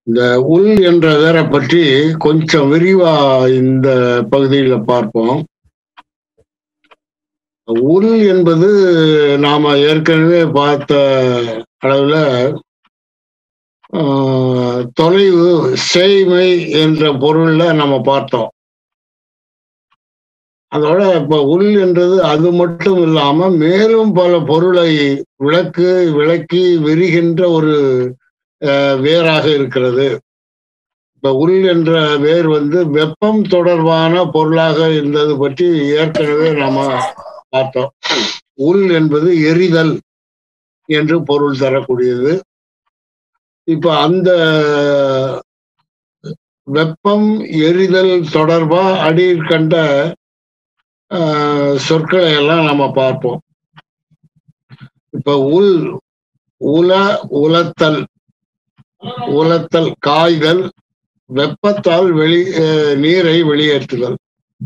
இந்த உள் என்ற வேரை பற்றி கொஞ்சம் விரிவா இந்த பகுதியில பார்ப்போம் உள் என்பது நாம ஏற்கனவே பார்த்த அளவுல ஆஹ், தொலைவு சேய்மை என்ற பொருள்ல நம்ம பார்த்தோம் அதோட இப்ப உள் என்றது அது மட்டும் இல்லாம மேலும் பல பொருளை விளக்கு விளக்கி விரிகின்ற ஒரு அஹ், வேராக இருக்கிறது இப்ப உள் என்ற வேர் வந்து வெப்பம் தொடர்பான பொருளாக இருந்தது பற்றி ஏற்கனவே நாம பார்த்தோம் உள் என்பது எரிதல் என்று பொருள் தரக்கூடியது இப்ப அந்த வெப்பம் எரிதல் தொடர்பா அடியில் கண்ட ஆஹ், சொற்களை எல்லாம் நம்ம பார்ப்போம் இப்ப உள் உல உலத்தல் உலத்தல் காய்தல் வெப்பத்தால் வெளி அஹ், நீரை வெளியேற்றுதல்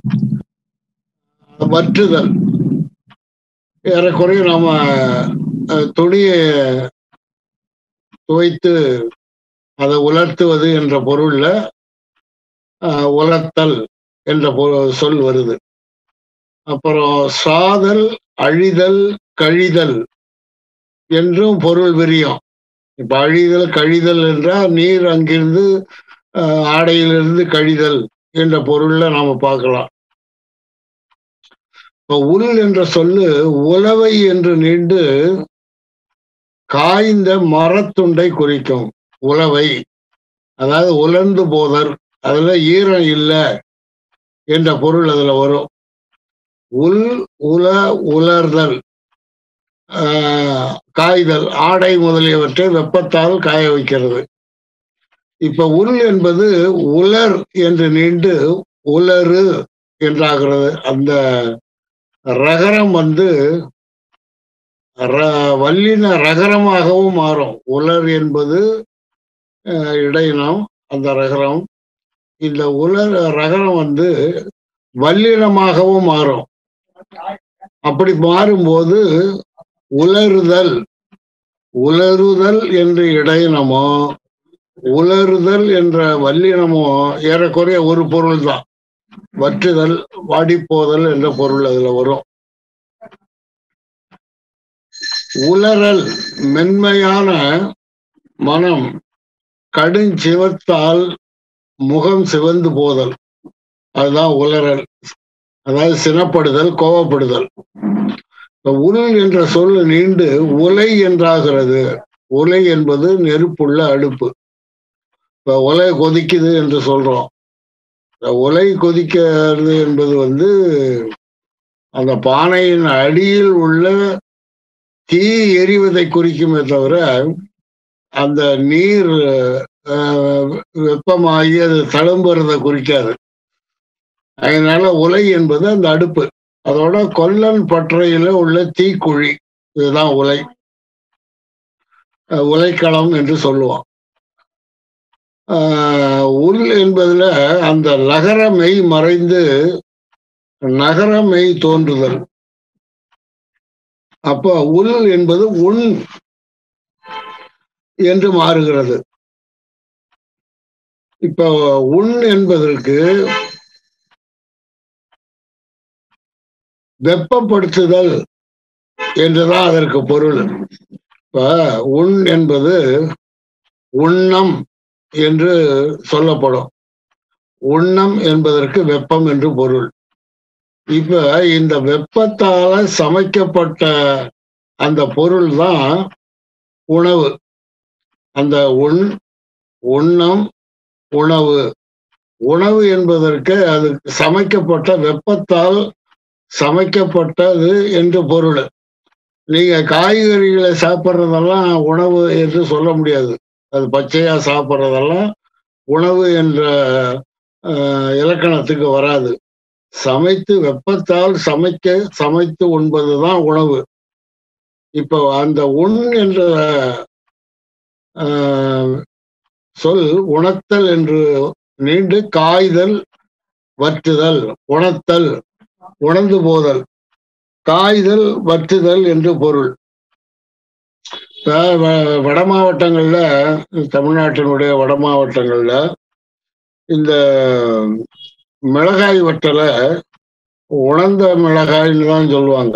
வற்றுதல் ஏறக்குறைய நாம அஹ், துணியை துவைத்து அதை உலர்த்துவது என்ற பொருள்ல அஹ், உலர்த்தல் என்ற பொ- சொல் வருது அப்புறம் சாதல் அழிதல் கழிதல் என்றும் பொருள் விரியும் இப்ப அழிதல் கழிதல் என்றால் நீர் அங்கிருந்து அஹ், ஆடையிலிருந்து கழிதல் என்ற பொருள்ல நாம பார்க்கலாம் இப்ப உள் என்ற சொல்லு உலவை என்று நீண்டு காய்ந்த மரத்துண்டை குறிக்கும் உலவை அதாவது உலர்ந்து போதல் அதுல ஈரம் இல்லை என்ற பொருள் அதுல வரும் உள் உல உலர்தல் ஆஹ், காய்தல் ஆடை முதலியவற்றை வெப்பத்தால் காய வைக்கிறது இப்ப உள் என்பது உலர் என்று நீண்டு உலரு என்றாகிறது அந்த ரகரம் வந்து ர- வல்லின ரகரமாகவும் மாறும் உலர் என்பது அஹ், இடையினம் அந்த ரகரம் இந்த உலர் ரகரம் வந்து வல்லினமாகவும் மாறும் அப்படி மாறும்போது உலருதல் உலருதல் என்று இடையினமோ உலருதல் என்ற வல்லினமோ ஏறக்குறைய ஒரு பொருள் தான் வற்றுதல் வாடிப்போதல் என்ற பொருள் அதுல வரும் உலரல் மென்மையான மனம் கடுஞ்சிவத்தால் முகம் சிவந்து போதல் அதுதான் உலரல் அதாவது சினப்படுதல் கோவப்படுதல் இப்ப உள் என்ற சொல் நீண்டு உலை என்றாகிறது உலை என்பது நெருப்புள்ள அடுப்பு இப்ப உலை கொதிக்குது என்று சொல்றோம் இந்த உலை கொதிக்கிறது என்பது வந்து அந்த பானையின் அடியில் உள்ள தீ எரிவதை குறிக்குமே தவிர அந்த நீர் அஹ், வெப்பமாகி அது தழும்புறதை குறிக்காது அதனால உலை என்பது அந்த அடுப்பு அதோட கொல்லன் பற்றையில உள்ள தீக்குழி இதுதான் உலை அஹ், உலைக்களம் என்று சொல்லுவோம் ஆஹ், உள் என்பதுல அந்த லகர மெய் மறைந்து நகர மெய் தோன்றுதல் அப்போ உள் என்பது உண் என்று மாறுகிறது இப்போ உண் என்பதற்கு வெப்பப்படுத்துதல் என்றுதான் அதற்கு பொருள் இப்ப உண் என்பது உண்ணம் என்று சொல்லப்படும் உண்ணம் என்பதற்கு வெப்பம் என்று பொருள் இப்ப இந்த வெப்பத்தால சமைக்கப்பட்ட அந்த பொருள் தான் உணவு அந்த உண் உண்ணம் உணவு உணவு என்பதற்கு அது சமைக்கப்பட்ட வெப்பத்தால் சமைக்கப்பட்டது என்று பொருள் நீங்க காய்கறிகளை சாப்பிட்றதெல்லாம் உணவு என்று சொல்ல முடியாது அது பச்சையா சாப்பிட்றதெல்லாம் உணவு என்ற ஆஹ், இலக்கணத்துக்கு வராது சமைத்து வெப்பத்தால் சமைக்க சமைத்து உண்பதுதான் உணவு இப்போ அந்த உண் என்ற ஆஹ், சொல் உணர்த்தல் என்று நீண்டு காய்தல் வற்றுதல் உணர்த்தல் உணர்ந்து போதல் காய்தல் வற்றுதல் என்று பொருள் இப்ப வ- வட மாவட்டங்கள்ல தமிழ்நாட்டினுடைய வட மாவட்டங்கள்ல இந்த மிளகாய் வட்டலை உணர்ந்த மிளகாய்ன்னு தான் சொல்லுவாங்க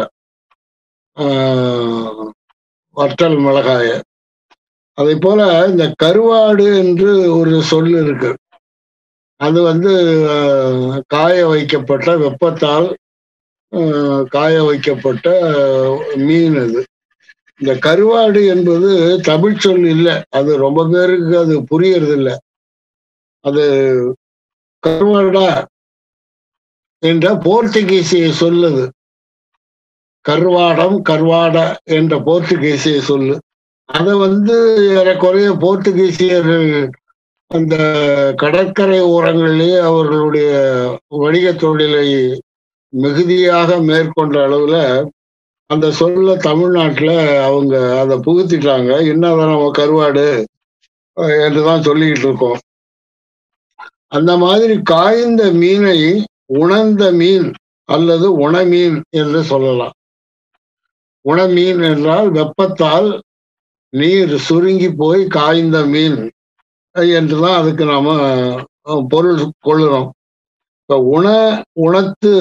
ஆஹ் வற்றல் மிளகாய அதே போல இந்த கருவாடு என்று ஒரு சொல் இருக்கு அது வந்து ஆஹ், காய வைக்கப்பட்ட வெப்பத்தால் ஆஹ், காய வைக்கப்பட்ட மீன் அது இந்த கருவாடு என்பது தமிழ் சொல் இல்லை அது ரொம்ப பேருக்கு அது புரியறது இல்லை அது கருவாடா என்ற போர்த்துகீசிய சொல்லுது கருவாடம் கருவாடா என்ற போர்த்துகீசிய சொல்லு அதை வந்து ஏறக்குறைய போர்த்துகீசியர்கள் அந்த கடற்கரை ஓரங்களிலேயே அவர்களுடைய வணிக தொழிலை மிகுதியாக மேற்கொண்ட அளவுல அந்த சொல்ல தமிழ்நாட்டுல அவங்க அதை புகுத்திட்டாங்க என்னதான் நம்ம கருவாடு அஹ், என்றுதான் சொல்லிக்கிட்டு இருக்கோம் அந்த மாதிரி காய்ந்த மீனை உணர்ந்த மீன் அல்லது உணமீன் என்று சொல்லலாம் உணமீன் என்றால் வெப்பத்தால் நீர் சுருங்கி போய் காய்ந்த மீன் என்றுதான் அதுக்கு நாம அஹ், பொருள் கொள்ளுறோம் இப்ப உண உணத்து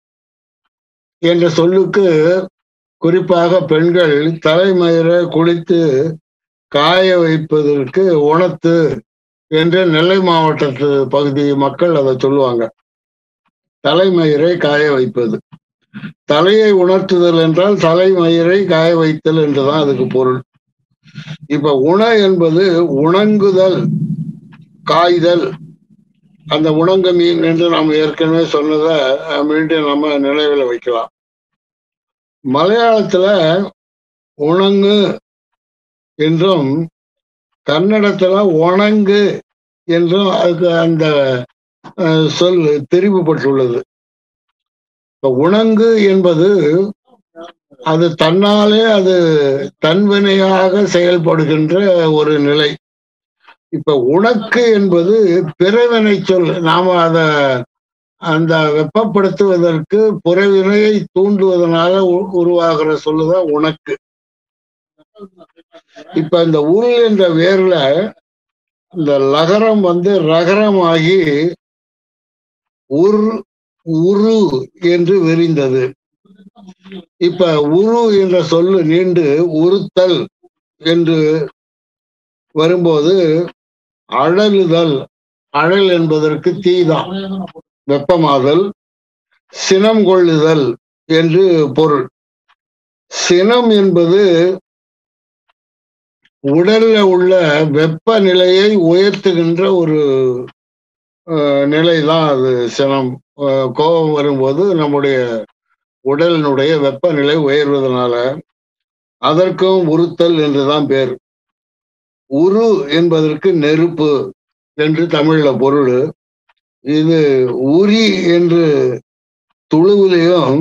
என்ற சொல்லுக்கு குறிப்பாக பெண்கள் தலைமயிர குளித்து காய வைப்பதற்கு உணத்து என்று நெல்லை மாவட்டத்து பகுதி மக்கள் அதை சொல்லுவாங்க தலைமயிரை காய வைப்பது தலையை உணர்த்துதல் என்றால் தலைமயிரை காய வைத்தல் என்றுதான் அதுக்கு பொருள் இப்ப உண என்பது உணங்குதல் காய்தல் அந்த உணங்க மீன் என்று நாம் ஏற்கனவே சொன்னதை அஹ், மீண்டும் நம்ம நினைவில் வைக்கலாம் மலையாளத்துல உணங்கு என்றும் கன்னடத்துல உணங்கு என்றும் அதுக்கு அந்த அஹ், சொல் தெரிவுபட்டுள்ளது இப்ப உணங்கு என்பது அது தன்னாலே அது தன்வினையாக செயல்படுகின்ற ஒரு நிலை இப்ப உனக்கு என்பது பிறவினை சொல் நாம அத அந்த வெப்பப்படுத்துவதற்கு புறவினையை தூண்டுவதனால உ- உருவாகிற சொல்லுதான் உனக்கு இப்ப இந்த உரு என்ற வேர்ல இந்த லகரம் வந்து ரகரமாகி உர் உரு என்று விரிந்தது இப்ப உரு என்ற சொல்லு நீண்டு உறுத்தல் என்று வரும்போது அழலுதல் அழல் என்பதற்கு தீதான் வெப்பமாதல் சினம் கொள்ளுதல் என்று பொருள் சினம் என்பது உடல்ல உள்ள வெப்பநிலையை உயர்த்துகின்ற ஒரு அஹ், நிலைதான் அது சினம் அஹ், கோபம் வரும்போது நம்முடைய உடலினுடைய வெப்பநிலை உயர்வதனால அதற்கும் உறுத்தல் என்றுதான் பேர் உரு என்பதற்கு நெருப்பு என்று தமிழ்ல பொருள் இது உரி என்று துளுவிலையும்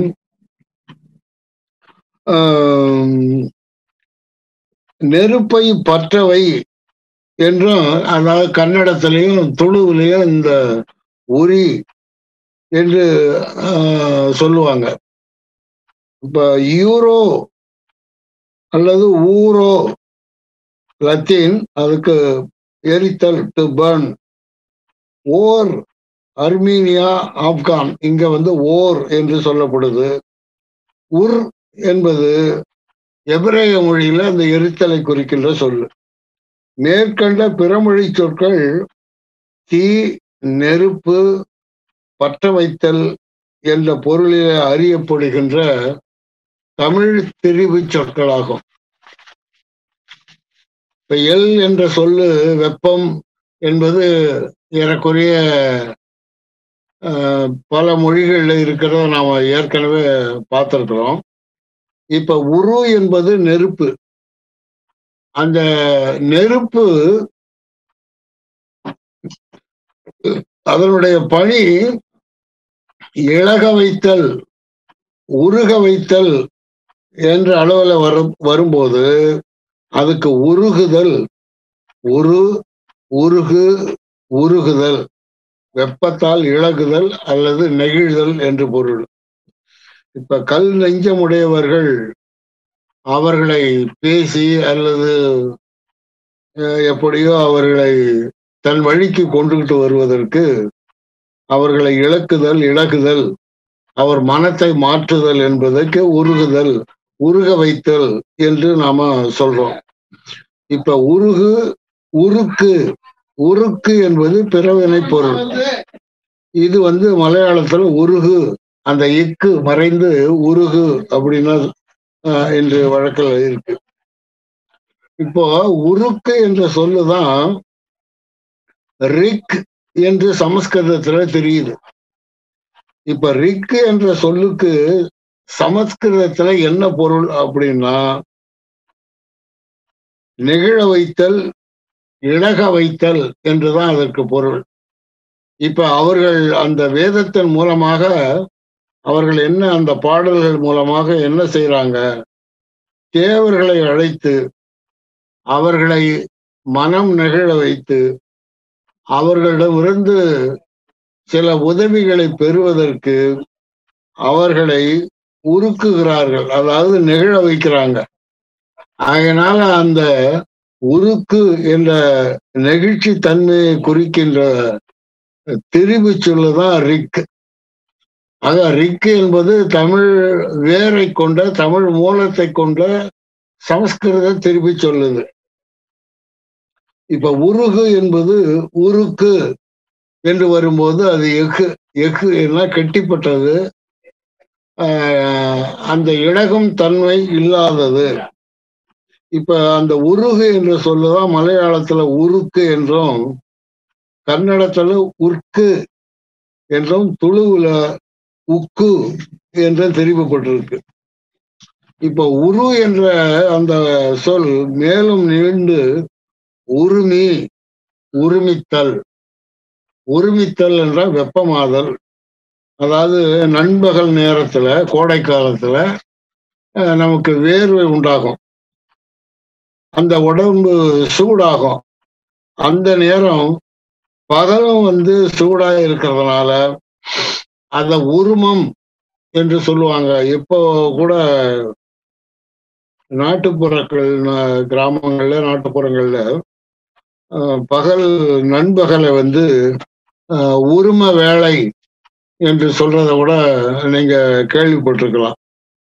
ஆம், நெருப்பை பற்றவை என்றும் அதாவது கன்னடத்திலையும் துளுவிலையும் இந்த உரி என்று ஆஹ், சொல்லுவாங்க இப்ப யூரோ அல்லது ஊரோ லத்தீன் அதுக்கு எரித்தல் to burn or Armenia Afghan இங்க வந்து ஓர் என்று சொல்லப்படுது உர் என்பது எபிரேய மொழியில அந்த எரித்தலை குறிக்கின்ற சொல்லு மேற்கண்ட பிறமொழி சொற்கள் தீ நெருப்பு பற்ற வைத்தல் என்ற பொருளில் அறியப்படுகின்ற தமிழ் திரிவு சொற்களாகும் இப்ப எல் என்ற சொல்லு வெப்பம் என்பது ஏறக்குறைய அஹ், பல மொழிகள்ல இருக்கிறத நாம ஏற்கனவே பார்த்திருக்கிறோம் இப்ப உரு என்பது நெருப்பு அந்த நெருப்பு அதனுடைய பணி இழக வைத்தல் உருக வைத்தல் என்ற அளவுல வரும் வரும்போது அதுக்கு உருகுதல் உரு உருகு உருகுதல் வெப்பத்தால் இழகுதல் அல்லது நெகிழ்தல் என்று பொருள் இப்ப கல் நெஞ்சமுடையவர்கள் அவர்களை பேசி அல்லது எப்படியோ அவர்களை தன் வழிக்கு கொண்டுகிட்டு வருவதற்கு அவர்களை இழக்குதல் இழகுதல் அவர் மனத்தை மாற்றுதல் என்பதற்கு உருகுதல் உருக வைத்தல் என்று நாம சொல்றோம் இப்ப உருகு உருக்கு உருக்கு என்பது பிறவினை பொருள் இது வந்து மலையாளத்துல உருகு அந்த இக்கு மறைந்து உருகு அப்படின்னா என்று வழக்கில் இருக்கு இப்போ உருக்கு என்ற சொல்லுதான் ரிக் என்று சமஸ்கிருதத்துல தெரியுது இப்ப ரிக்கு என்ற சொல்லுக்கு சமஸ்கிருதத்துல என்ன பொருள் அப்படின்னா நெகிழ வைத்தல் இழக வைத்தல் என்றுதான் அதற்கு பொருள் இப்ப அவர்கள் அந்த வேதத்தின் மூலமாக அவர்கள் என்ன அந்த பாடல்கள் மூலமாக என்ன செய்யறாங்க தேவர்களை அழைத்து அவர்களை மனம் நெகிழ வைத்து அவர்களிடமிருந்து சில உதவிகளை பெறுவதற்கு அவர்களை உருக்குகிறார்கள் அதாவது நெகிழ வைக்கிறாங்க அதனால அந்த உருக்கு என்ற நெகிழ்ச்சி தன்மையை குறிக்கின்ற திரிபு சொல்லுதான் ரிக் ஆக ரிக் என்பது தமிழ் வேரை கொண்ட தமிழ் மூலத்தை கொண்ட சமஸ்கிருத திருப்பி சொல்லுது இப்ப உருகு என்பது உருக்கு என்று வரும்போது அது எஃகு எஃகு எல்லாம் கெட்டிப்பட்டது அந்த இழகும் தன்மை இல்லாதது இப்ப அந்த உருகு என்று சொல்லுதான் மலையாளத்துல உருக்கு என்றும் கன்னடத்துல உற்கு என்றும் துளுவுல உக்கு என்றும் தெரிவிக்கப்பட்டிருக்கு இப்ப உரு என்ற அந்த சொல் மேலும் நீண்டு உரிமி உரிமித்தல் உரிமித்தல் என்றால் வெப்பமாதல் அதாவது நண்பகல் நேரத்துல கோடை காலத்துல நமக்கு வேர்வை உண்டாகும் அந்த உடம்பு சூடாகும் அந்த நேரம் பகலும் வந்து சூடா இருக்கிறதுனால அந்த உருமம் என்று சொல்லுவாங்க இப்போ கூட நாட்டுப்புறங்கள் கிராமங்கள்ல நாட்டுப்புறங்கள்ல பகல் நண்பகலை வந்து உரும வேலை என்று சொல்றத கூட நீங்க கேள்விப்பட்டிருக்கலாம்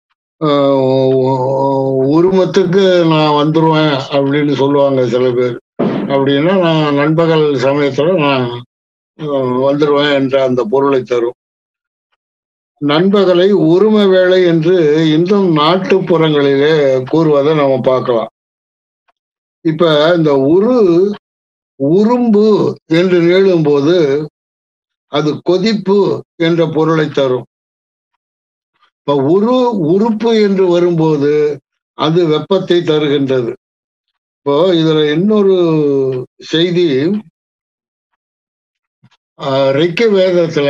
உருமத்துக்கு நான் வந்துருவேன் அப்படின்னு சொல்லுவாங்க சில பேர் அப்படின்னா நான் நண்பகல் சமயத்துல நான் வந்துடுவேன் என்ற அந்த பொருளை தரும் நண்பகலை உரிம வேலை என்று இன்றும் நாட்டுப்புறங்களிலே கூறுவதை நம்ம பார்க்கலாம் இப்ப இந்த உரு உரும்பு என்று நீளும் போது அது கொதிப்பு என்ற பொருளை தரும் இப்ப உரு உறுப்பு என்று வரும்போது அது வெப்பத்தை தருகின்றது இப்போ இதுல இன்னொரு செய்தி ரிக்க வேதத்துல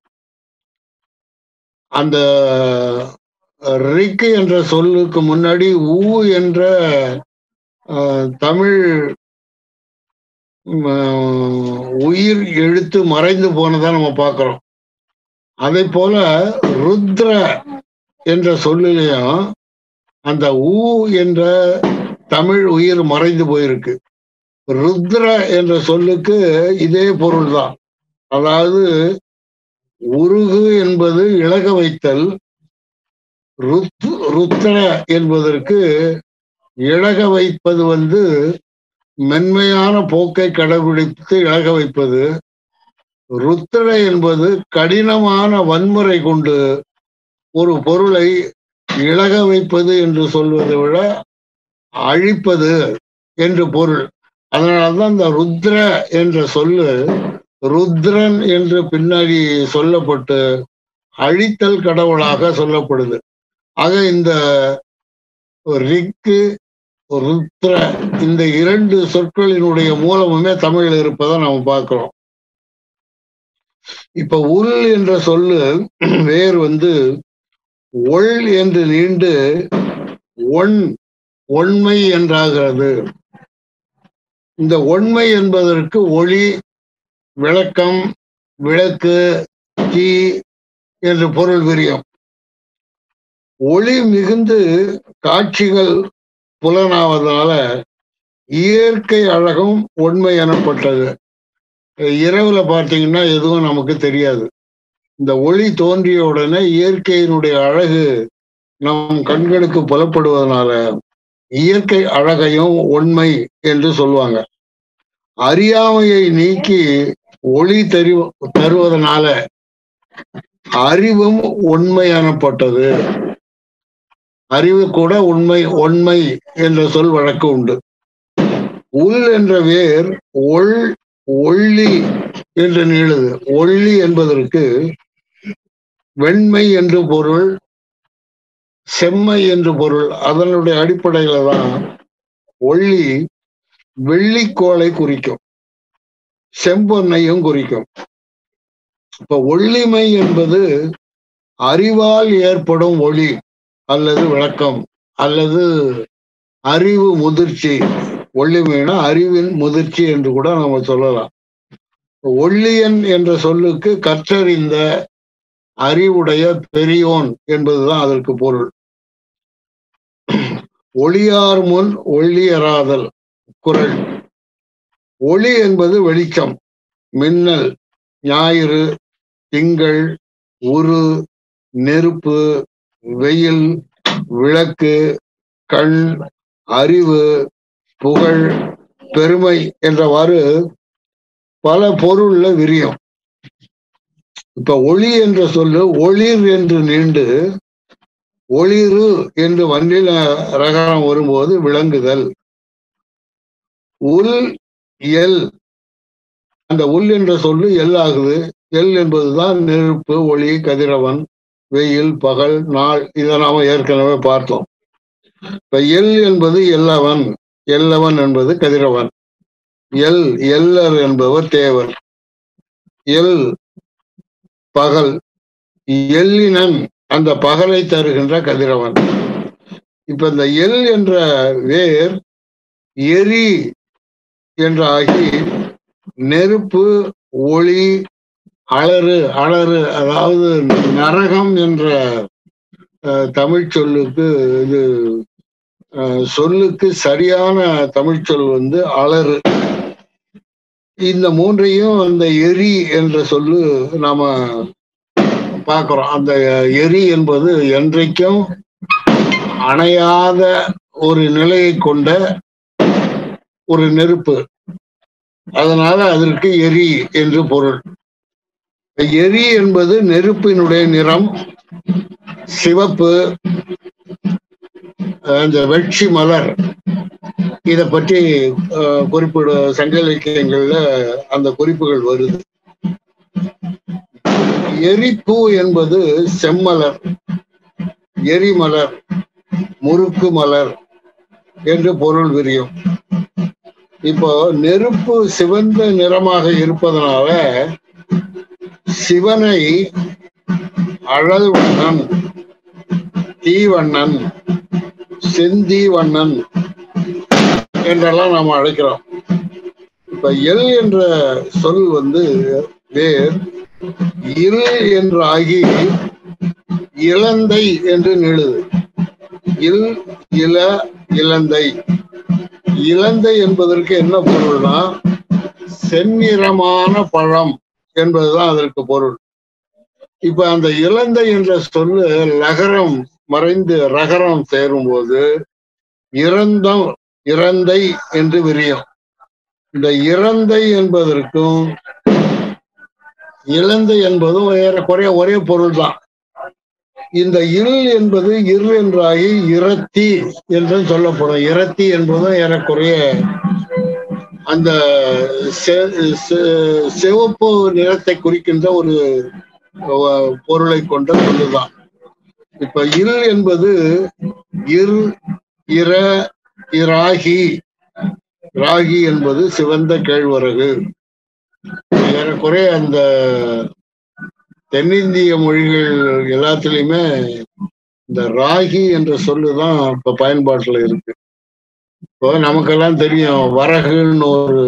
அந்த ரிக்கு என்ற சொல்லுக்கு முன்னாடி ஊ என்ற தமிழ் உயிர் எழுத்து மறைந்து போனதா நம்ம பார்க்கிறோம் அதே போல ருத்ர என்ற சொல்லிலையும் அந்த ஊ என்ற தமிழ் உயிர் மறைந்து போயிருக்கு ருத்ர என்ற சொல்லுக்கு இதே பொருள் தான் அதாவது உருகு என்பது இழக வைத்தல் ருத் ருத்ர என்பதற்கு இழக வைப்பது வந்து மென்மையான போக்கை கடைபிடித்து இழக வைப்பது ருத்திர என்பது கடினமான வன்முறை கொண்டு ஒரு பொருளை இழக வைப்பது என்று சொல்வதை விட அழிப்பது என்று பொருள் அதனால்தான் இந்த ருத்ர என்ற சொல்லு ருத்ரன் என்று பின்னாடி சொல்லப்பட்டு அழித்தல் கடவுளாக சொல்லப்படுது ஆக இந்த ரிக்கு ருத்ர இந்த இரண்டு சொற்களினுடைய மூலமுமே தமிழில் இருப்பதை நம்ம பார்க்கிறோம் இப்ப உள் என்ற சொல்லு வேர் வந்து ஒள் என்று நீண்டு ஒன் ஒன்மை என்றாகிறது இந்த ஒன்மை என்பதற்கு ஒளி விளக்கம் விளக்கு தீ என்று பொருள் விரியும் ஒளி மிகுந்து காட்சிகள் புலனாவதனால இயற்கை அழகும் உண்மை எனப்பட்டது இரவுல பார்த்தீங்கன்னா எதுவும் நமக்கு தெரியாது இந்த ஒளி தோன்றிய உடனே இயற்கையினுடைய அழகு நம் கண்களுக்கு புலப்படுவதனால இயற்கை அழகையும் உண்மை என்று சொல்லுவாங்க அறியாமையை நீக்கி ஒளி தரு தருவதனால அறிவும் உண்மை எனப்பட்டது அறிவு கூட உண்மை உண்மை என்ற சொல் வழக்கு உண்டு உள் என்ற வேர் ஒள் ஒள்ளி என்று நீளுது ஒள்ளி என்பதற்கு வெண்மை என்று பொருள் செம்மை என்று பொருள் அதனுடைய அடிப்படையில தான் ஒள்ளி வெள்ளிக்கோளை குறிக்கும் செம்பொன்னையும் குறிக்கும் இப்ப ஒள்ளிமை என்பது அறிவால் ஏற்படும் ஒளி அல்லது விளக்கம் அல்லது அறிவு முதிர்ச்சி ஒள்ளிமைனா அறிவின் முதிர்ச்சி என்று கூட நம்ம சொல்லலாம் ஒள்ளியன் என்ற சொல்லுக்கு கற்றறிந்த அறிவுடைய பெரியோன் என்பதுதான் அதற்கு பொருள் ஒளியார் முன் ஒள்ளியராதல் குரல் ஒளி என்பது வெளிச்சம் மின்னல் ஞாயிறு திங்கள் உரு நெருப்பு வெயில் விளக்கு கண் அறிவு புகழ் பெருமை என்றவாறு பல பொருள்ல விரியும் இப்ப ஒளி என்ற சொல்லு ஒளிர் என்று நீண்டு ஒளிரு என்று வண்டில ரகரம் வரும்போது விளங்குதல் உள் எல் அந்த உள் என்ற சொல்லு எல் ஆகுது எல் என்பதுதான் நெருப்பு ஒளி கதிரவன் வெயில் பகல் நாள் இதை நாம ஏற்கனவே பார்த்தோம் இப்ப எல் என்பது எல்லவன் எல்லவன் என்பது கதிரவன் எல் எல்லர் என்பவர் தேவர் எல் பகல் எல்லினன் அந்த பகலை தருகின்ற கதிரவன் இப்ப இந்த எல் என்ற வேர் எரி என்ற ஆகி நெருப்பு ஒளி அலறு அலறு அதாவது நரகம் என்ற தமிழ் சொல்லுக்கு இது சொல்லுக்கு சரியான தமிழ் சொல் வந்து அலறு இந்த மூன்றையும் அந்த எரி என்ற சொல்லு நாம பார்க்கிறோம் அந்த எரி என்பது என்றைக்கும் அணையாத ஒரு நிலையை கொண்ட ஒரு நெருப்பு அதனால அதற்கு எரி என்று பொருள் எரி என்பது நெருப்பினுடைய நிறம் சிவப்பு அந்த வெட்சி மலர் இத பற்றி குறிப்பிட சங்க இலக்கியங்கள்ல அந்த குறிப்புகள் வருது எரிப்பூ என்பது செம்மலர் எரிமலர் முறுக்கு மலர் என்று பொருள் விரியும் இப்போ நெருப்பு சிவந்த நிறமாக இருப்பதனால சிவனை அழல் வண்ணன் தீவண்ணன் செந்தி வண்ணன் என்றெல்லாம் நாம் அழைக்கிறோம் இப்ப எல் என்ற சொல் வந்து வேர் இல் என்று ஆகி இளந்தை என்று நிழுது இல் இள இளந்தை இளந்தை என்பதற்கு என்ன பொருள்னா செந்நிறமான பழம் என்பதுதான் அதற்கு பொருள் இப்ப அந்த இளந்தை என்ற சொல்லு லகரம் மறைந்து ரகரம் சேரும்போது இறந்தம் இறந்தை என்று விரியும் இந்த இறந்தை என்பதற்கும் இழந்தை என்பதும் ஏறக்குறைய ஒரே பொருள் தான் இந்த இல் என்பது இர் என்றாகி இரத்தி என்று சொல்லப்படும் இரத்தி என்பதும் ஏறக்குறைய அந்த சிவப்பு நிறத்தை குறிக்கின்ற ஒரு பொருளை கொண்ட சொல்லுதான் இப்ப இல் என்பது இர் இர இராகி ராகி என்பது சிவந்த கேழ்வரகு ஏறக்குறைய அந்த தென்னிந்திய மொழிகள் எல்லாத்துலயுமே இந்த ராகி என்ற சொல்லுதான் இப்ப பயன்பாட்டுல இருக்கு இப்போ நமக்கெல்லாம் தெரியும் வரகுன்னு ஒரு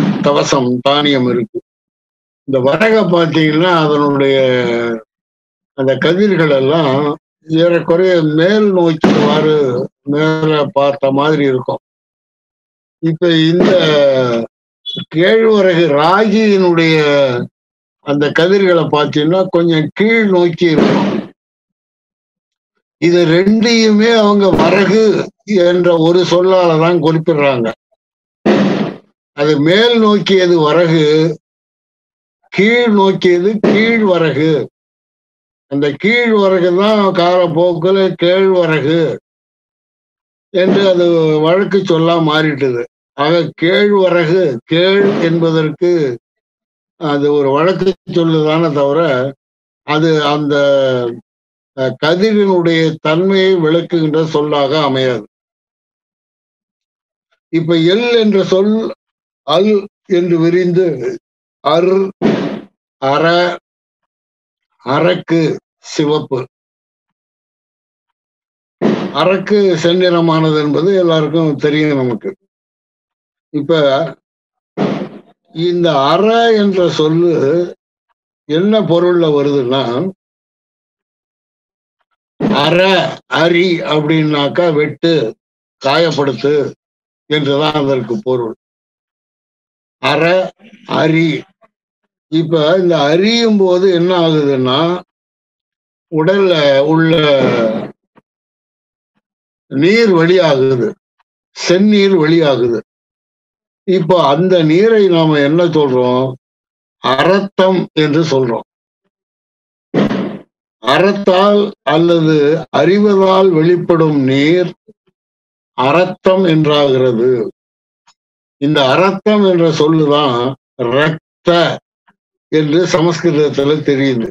கவசம் தானியம் இருக்கு இந்த வரகை பார்த்தீங்கன்னா அதனுடைய அந்த கதிர்கள் எல்லாம் ஏறக்குறைய மேல் நோக்கிவாறு மேல பார்த்த மாதிரி இருக்கும் இப்ப இந்த கேழ்வரகு ராகியினுடைய அந்த கதிர்களை பார்த்தீங்கன்னா கொஞ்சம் கீழ் நோக்கி இருக்கும் இது ரெண்டையுமே அவங்க வரகு என்ற ஒரு சொல்லால தான் குறிப்பிடுறாங்க அது மேல் நோக்கியது வரகு கீழ் நோக்கியது கீழ் வரகு அந்த கீழ் வரகு தான் காலப்போக்கில் கேழ்வரகு என்று அது வழக்கு சொல்லா மாறிட்டது ஆக கேழ்வரகு கேழ் என்பதற்கு அது ஒரு வழக்கு சொல்லுதானே தவிர அது அந்த கதிரினுடைய தன்மையை விளக்குகின்ற சொல்லாக அமையாது இப்ப எல் என்ற சொல் அல் என்று விரிந்து அர் அற அரக்கு சிவப்பு அரக்கு செந்நிறமானது என்பது எல்லாருக்கும் தெரியும் நமக்கு இப்ப இந்த அற என்ற சொல்லு என்ன பொருள்ல வருதுன்னா அற அரி அப்படின்னாக்கா வெட்டு காயப்படுத்து என்றுதான் அதற்கு பொருள் அற அரி இப்ப இந்த அறியும் போது என்ன ஆகுதுன்னா உடல்ல உள்ள நீர் வெளியாகுது செந்நீர் வெளியாகுது இப்போ அந்த நீரை நாம என்ன சொல்றோம் அறத்தம் என்று சொல்றோம் அறத்தால் அல்லது அறிவதால் வெளிப்படும் நீர் அறத்தம் என்றாகிறது இந்த அறத்தம் என்ற சொல்லுதான் ரத்த என்று சமஸ்கிருதத்துல தெரியுது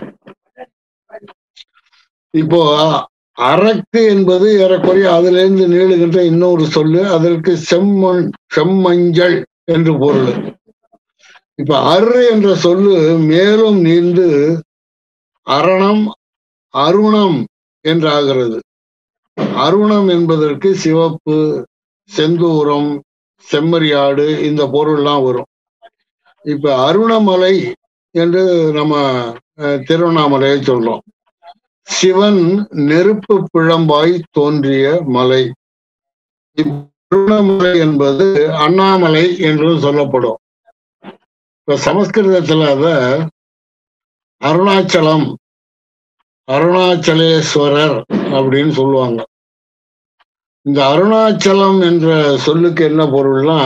இப்போ அரக்கு என்பது ஏறக்குறைய அதுல இருந்து நீளுகின்ற இன்னொரு சொல்லு அதற்கு செம்மண் செம்மஞ்சள் என்று பொருள் இப்ப அரு என்ற சொல்லு மேலும் நீண்டு அரணம் அருணம் என்றாகிறது அருணம் என்பதற்கு சிவப்பு செந்தூரம் செம்மறியாடு இந்த பொருள்லாம் வரும் இப்ப அருணமலை என்று நம்ம திருவண்ணாமலையை சொல்றோம் சிவன் நெருப்பு பிழம்பாய் தோன்றிய மலை அருணமலை என்பது அண்ணாமலை என்றும் சொல்லப்படும் இப்ப சமஸ்கிருதத்துல அத அருணாச்சலம் அருணாச்சலேஸ்வரர் அப்படின்னு சொல்லுவாங்க இந்த அருணாச்சலம் என்ற சொல்லுக்கு என்ன பொருள்னா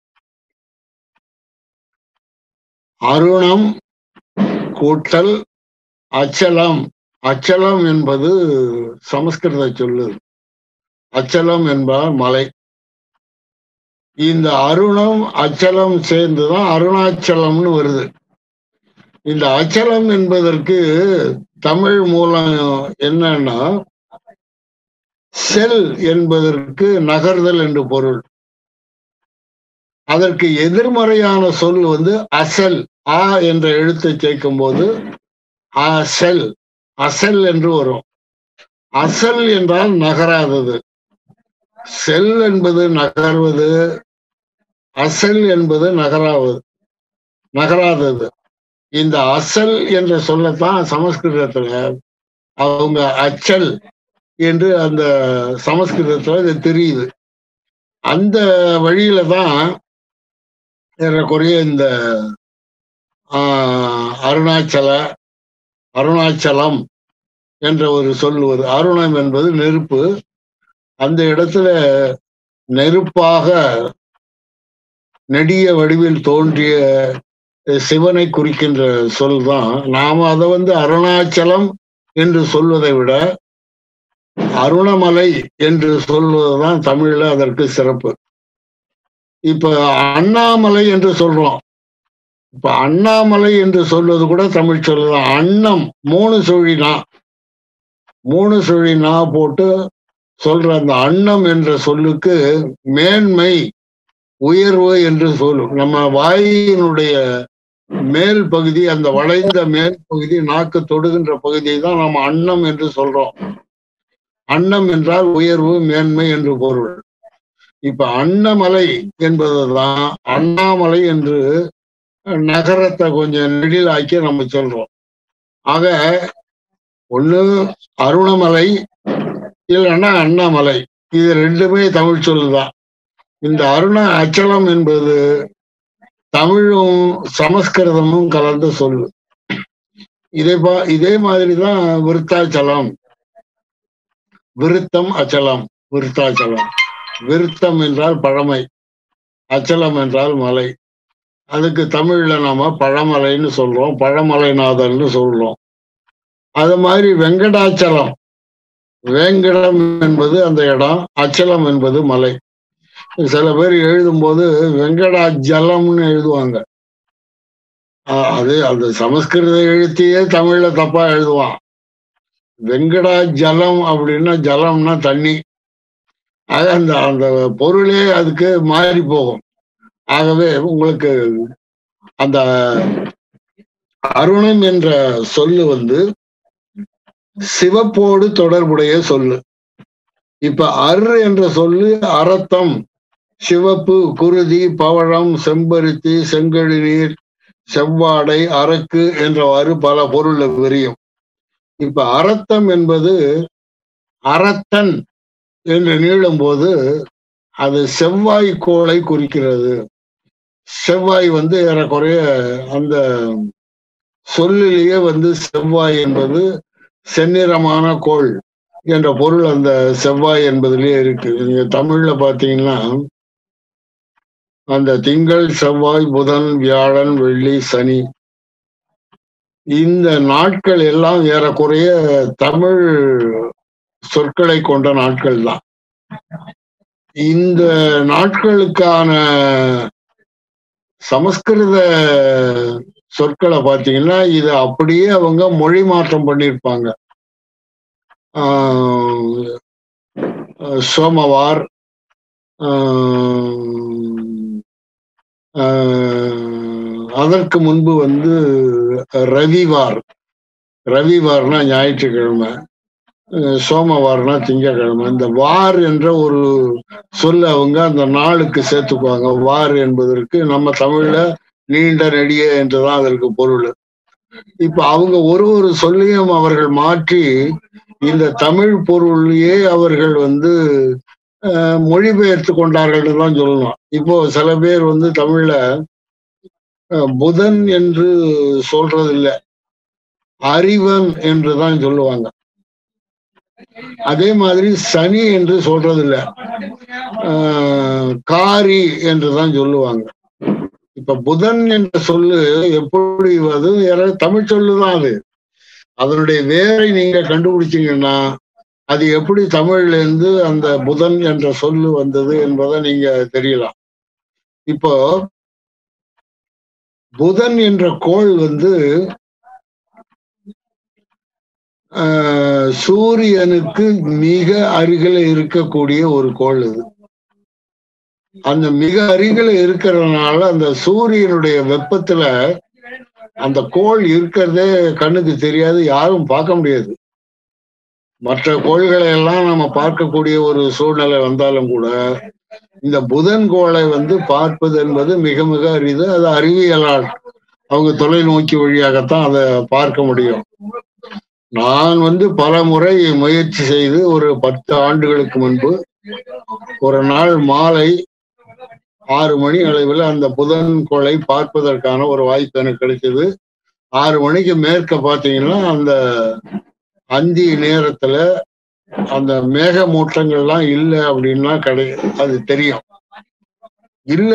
அருணம் கூட்டல் அச்சலம் அச்சலம் என்பது சமஸ்கிருத சொல்லு அச்சலம் என்பார் மலை இந்த அருணம் அச்சலம் சேர்ந்துதான் அருணாச்சலம்னு வருது இந்த அச்சலம் என்பதற்கு தமிழ் மூலம் என்னன்னா செல் என்பதற்கு நகர்தல் என்று பொருள் அதற்கு எதிர்மறையான சொல் வந்து அசல் ஆ என்ற எழுத்தை சேர்க்கும் போது அசல் அசல் என்று வரும் அசல் என்றால் நகராதது செல் என்பது நகர்வது அசல் என்பது நகராவது நகராதது இந்த அசல் என்ற சொல்லத்தான் சமஸ்கிருதத்துல அவங்க அச்சல் என்று அந்த சமஸ்கிருதத்துல இது தெரியுது அந்த வழியில தான் ஏறக்குறைய இந்த அருணாச்சல அருணாச்சலம் என்ற ஒரு சொல் வருது அருணம் என்பது நெருப்பு அந்த இடத்துல நெருப்பாக நெடிய வடிவில் தோன்றிய சிவனை குறிக்கின்ற சொல் தான் நாம அதை வந்து அருணாச்சலம் என்று சொல்வதை விட அருணமலை என்று சொல்வதுதான் தமிழ்ல அதற்கு சிறப்பு இப்ப அண்ணாமலை என்று சொல்றோம் இப்ப அண்ணாமலை என்று சொல்வது கூட தமிழ் சொல்லுதான் அன்னம் மூணு சுழினா மூணு சுழினா போட்டு சொல்ற அந்த அன்னம் என்ற சொல்லுக்கு மேன்மை உயர்வு என்று சொல்லும் நம்ம வாயினுடைய மேல் பகுதி அந்த வளைந்த மேல் பகுதி நாக்கு தொடுகின்ற பகுதியை தான் நம்ம அன்னம் என்று சொல்றோம் அன்னம் என்றால் உயர்வு மேன்மை என்று பொருள் இப்ப அன்னமலை என்பதுதான் அண்ணாமலை என்று நகரத்தை கொஞ்சம் நெடிலாக்கி நம்ம சொல்றோம் ஆக ஒண்ணு அருணமலை இல்லைன்னா அண்ணாமலை இது ரெண்டுமே தமிழ் சொல்லுதான் இந்த அருண அச்சலம் என்பது தமிழும் சமஸ்கிருதமும் கலந்த சொல்லு இதே பா இதே மாதிரிதான் விருத்தாச்சலம் விருத்தம் அச்சலம் விருத்தாச்சலம் விருத்தம் என்றால் பழமை அச்சலம் என்றால் மலை அதுக்கு தமிழ்ல நாம பழமலைன்னு சொல்றோம் பழமலைநாதன்னு சொல்றோம் அது மாதிரி வெங்கடாச்சலம் வேங்கடம் என்பது அந்த இடம் அச்சலம் என்பது மலை சில பேர் எழுதும்போது வெங்கடாஜலம்னு எழுதுவாங்க ஆஹ் அது அந்த சமஸ்கிருத எழுத்தியே தமிழ்ல தப்பா எழுதுவான் வெங்கடாஜலம் அப்படின்னா ஜலம்னா தண்ணி அது அந்த அந்த பொருளே அதுக்கு மாறி போகும் ஆகவே உங்களுக்கு அந்த அருணம் என்ற சொல்லு வந்து சிவப்போடு தொடர்புடைய சொல்லு இப்ப அரு என்ற சொல்லு அரத்தம் சிவப்பு குருதி பவழம் செம்பருத்தி செங்கழி நீர் செவ்வாடை அரக்கு என்றவாறு பல பொருள் விரியும் இப்ப அரத்தம் என்பது அரத்தன் என்று நீளும்போது அது செவ்வாய் கோளை குறிக்கிறது செவ்வாய் வந்து ஏறக்குறைய அந்த சொல்லிலேயே வந்து செவ்வாய் என்பது செந்நிறமான கோள் என்ற பொருள் அந்த செவ்வாய் என்பதிலேயே இருக்கு நீங்க தமிழ்ல பாத்தீங்கன்னா அந்த திங்கள் செவ்வாய் புதன் வியாழன் வெள்ளி சனி இந்த நாட்கள் எல்லாம் ஏறக்குறைய தமிழ் சொற்களை கொண்ட நாட்கள் தான் இந்த நாட்களுக்கான சமஸ்கிருத சொற்களை பார்த்தீங்கன்னா இது அப்படியே அவங்க மொழி மாற்றம் பண்ணியிருப்பாங்க ஆஹ் சோமவார் ஆஹ் அதற்கு முன்பு வந்து ரவிவார் ரவிவார்னா ஞாயிற்றுக்கிழமை சோமவார்னா திங்கக்கிழமை இந்த வார் என்ற ஒரு சொல்ல அவங்க அந்த நாளுக்கு சேர்த்துக்குவாங்க வார் என்பதற்கு நம்ம தமிழ்ல நீண்ட நெடிய என்றுதான் அதற்கு பொருள் இப்ப அவங்க ஒரு ஒரு சொல்லையும் அவர்கள் மாற்றி இந்த தமிழ் பொருளையே அவர்கள் வந்து மொழிபெயர்த்து கொண்டார்கள் தான் சொல்லணும் இப்போ சில பேர் வந்து தமிழ்ல புதன் என்று சொல்றது இல்லை அறிவன் என்று தான் சொல்லுவாங்க அதே மாதிரி சனி என்று சொல்றது இல்ல காரி என்று தான் சொல்லுவாங்க இப்ப புதன் என்ற சொல்லு எப்படி அது தமிழ் சொல்லுதான் அது அதனுடைய வேரை நீங்க கண்டுபிடிச்சீங்கன்னா அது எப்படி தமிழ்ல இருந்து அந்த புதன் என்ற சொல்லு வந்தது என்பதை நீங்க தெரியலாம் இப்போ புதன் என்ற கோள் வந்து சூரியனுக்கு மிக அருகில இருக்கக்கூடிய ஒரு கோள் இது அந்த மிக அருகில இருக்கிறதுனால அந்த சூரியனுடைய வெப்பத்துல அந்த கோள் இருக்கிறதே கண்ணுக்கு தெரியாது யாரும் பார்க்க முடியாது மற்ற கோள்களை எல்லாம் நம்ம பார்க்கக்கூடிய ஒரு சூழ்நிலை வந்தாலும் கூட இந்த புதன் கோளை வந்து பார்ப்பது என்பது மிக மிக அரிது அது அறிவியலால் அவங்க தொலைநோக்கி வழியாகத்தான் அதை பார்க்க முடியும் நான் வந்து பல முறை முயற்சி செய்து ஒரு பத்து ஆண்டுகளுக்கு முன்பு ஒரு நாள் மாலை ஆறு மணி அளவில் அந்த புதன் கோளை பார்ப்பதற்கான ஒரு வாய்ப்பு எனக்கு கிடைச்சது ஆறு மணிக்கு மேற்க பார்த்தீங்கன்னா அந்த அந்தி நேரத்துல அந்த மேக மூட்டங்கள்லாம் இல்லை அப்படின்னா கிடை அது தெரியும் இல்ல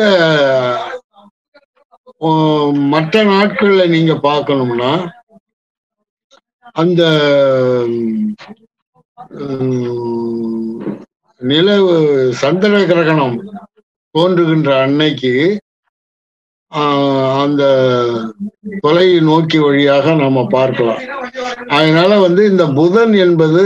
மற்ற நாட்கள்ல நீங்க பார்க்கணும்னா அந்த நிலவு சந்திர கிரகணம் தோன்றுகின்ற அன்னைக்கு அந்த தொலை நோக்கி வழியாக நம்ம பார்க்கலாம் அதனால வந்து இந்த புதன் என்பது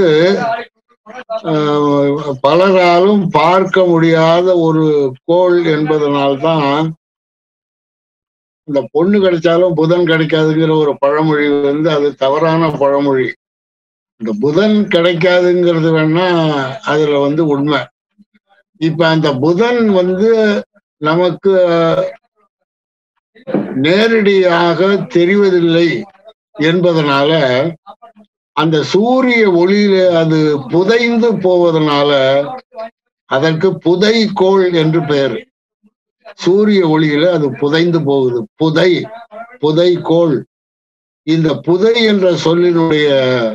பலராலும் பார்க்க முடியாத ஒரு கோள் என்பதனால்தான் இந்த பொண்ணு கிடைச்சாலும் புதன் கிடைக்காதுங்கிற ஒரு பழமொழி வந்து அது தவறான பழமொழி இந்த புதன் கிடைக்காதுங்கிறது வேணா அதுல வந்து உண்மை இப்ப அந்த புதன் வந்து நமக்கு நேரடியாக தெரிவதில்லை என்பதனால அந்த சூரிய ஒளியில அது புதைந்து போவதனால அதற்கு புதைக்கோள் என்று பெயர் சூரிய ஒளியில அது புதைந்து போகுது புதை புதைக்கோள் இந்த புதை என்ற சொல்லினுடைய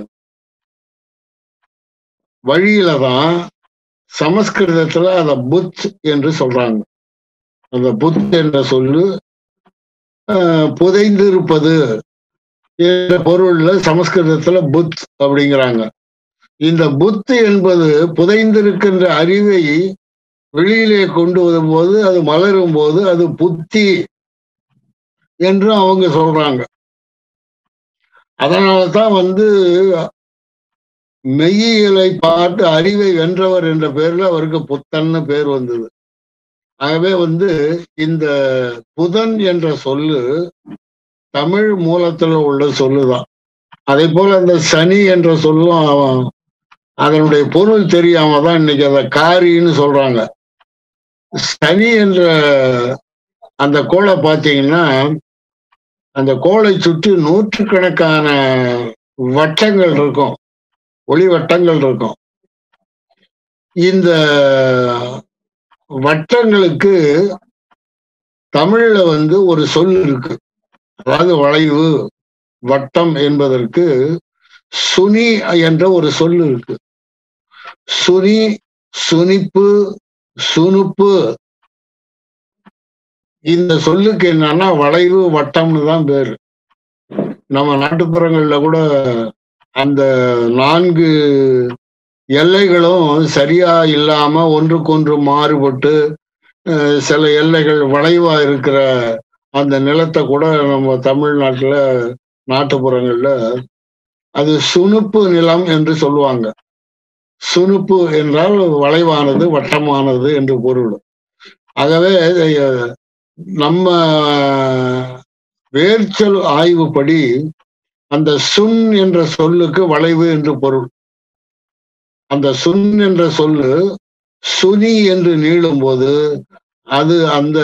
வழியில தான் சமஸ்கிருதத்துல அத புத் என்று சொல்றாங்க அந்த புத் என்ற சொல்லு ஆஹ், புதைந்து இருப்பது என்ற பொருள்ல சமஸ்கிருதத்துல புத் அப்படிங்கிறாங்க இந்த புத் என்பது புதைந்திருக்கின்ற அறிவை வெளியிலே கொண்டு வரும்போது அது மலரும் போது அது புத்தி என்று அவங்க சொல்றாங்க அதனால தான் வந்து மெய்யியலை பார்த்து அறிவை வென்றவர் என்ற பேர்ல அவருக்கு புத்தன்னு பேர் வந்தது ஆகவே வந்து இந்த புதன் என்ற சொல்லு தமிழ் மூலத்துல உள்ள சொல்லுதான் அதே போல இந்த சனி என்ற சொல்லும் அவன் அதனுடைய பொருள் தெரியாம தான் இன்னைக்கு அதை காரின்னு சொல்றாங்க சனி என்ற அந்த கோளை பார்த்தீங்கன்னா அந்த கோளை சுற்றி நூற்றுக்கணக்கான வட்டங்கள் இருக்கும் ஒளி வட்டங்கள் இருக்கும் இந்த வட்டங்களுக்கு தமிழ்ல வந்து ஒரு சொல் இருக்கு அதாவது வளைவு வட்டம் என்பதற்கு சுனி என்ற ஒரு சொல் இருக்கு சுனி சுனிப்பு சுனுப்பு இந்த சொல்லுக்கு என்னன்னா வளைவு வட்டம்னு தான் பேரு நம்ம நாட்டுப்புறங்கள்ல கூட அந்த நான்கு எல்லைகளும் சரியா இல்லாம ஒன்றுக்கொன்று மாறுபட்டு அஹ், சில எல்லைகள் வளைவா இருக்கிற அந்த நிலத்தை கூட நம்ம தமிழ்நாட்டுல நாட்டுப்புறங்கள்ல அது சுனுப்பு நிலம் என்று சொல்லுவாங்க சுனுப்பு என்றால் வளைவானது வட்டமானது என்று பொருள் ஆகவே அஹ், நம்ம வேர்ச்சொல் ஆய்வுப்படி அந்த சுன் என்ற சொல்லுக்கு வளைவு என்று பொருள் அந்த சுன் என்ற சொல்லு சுனி என்று நீளும் போது அது அந்த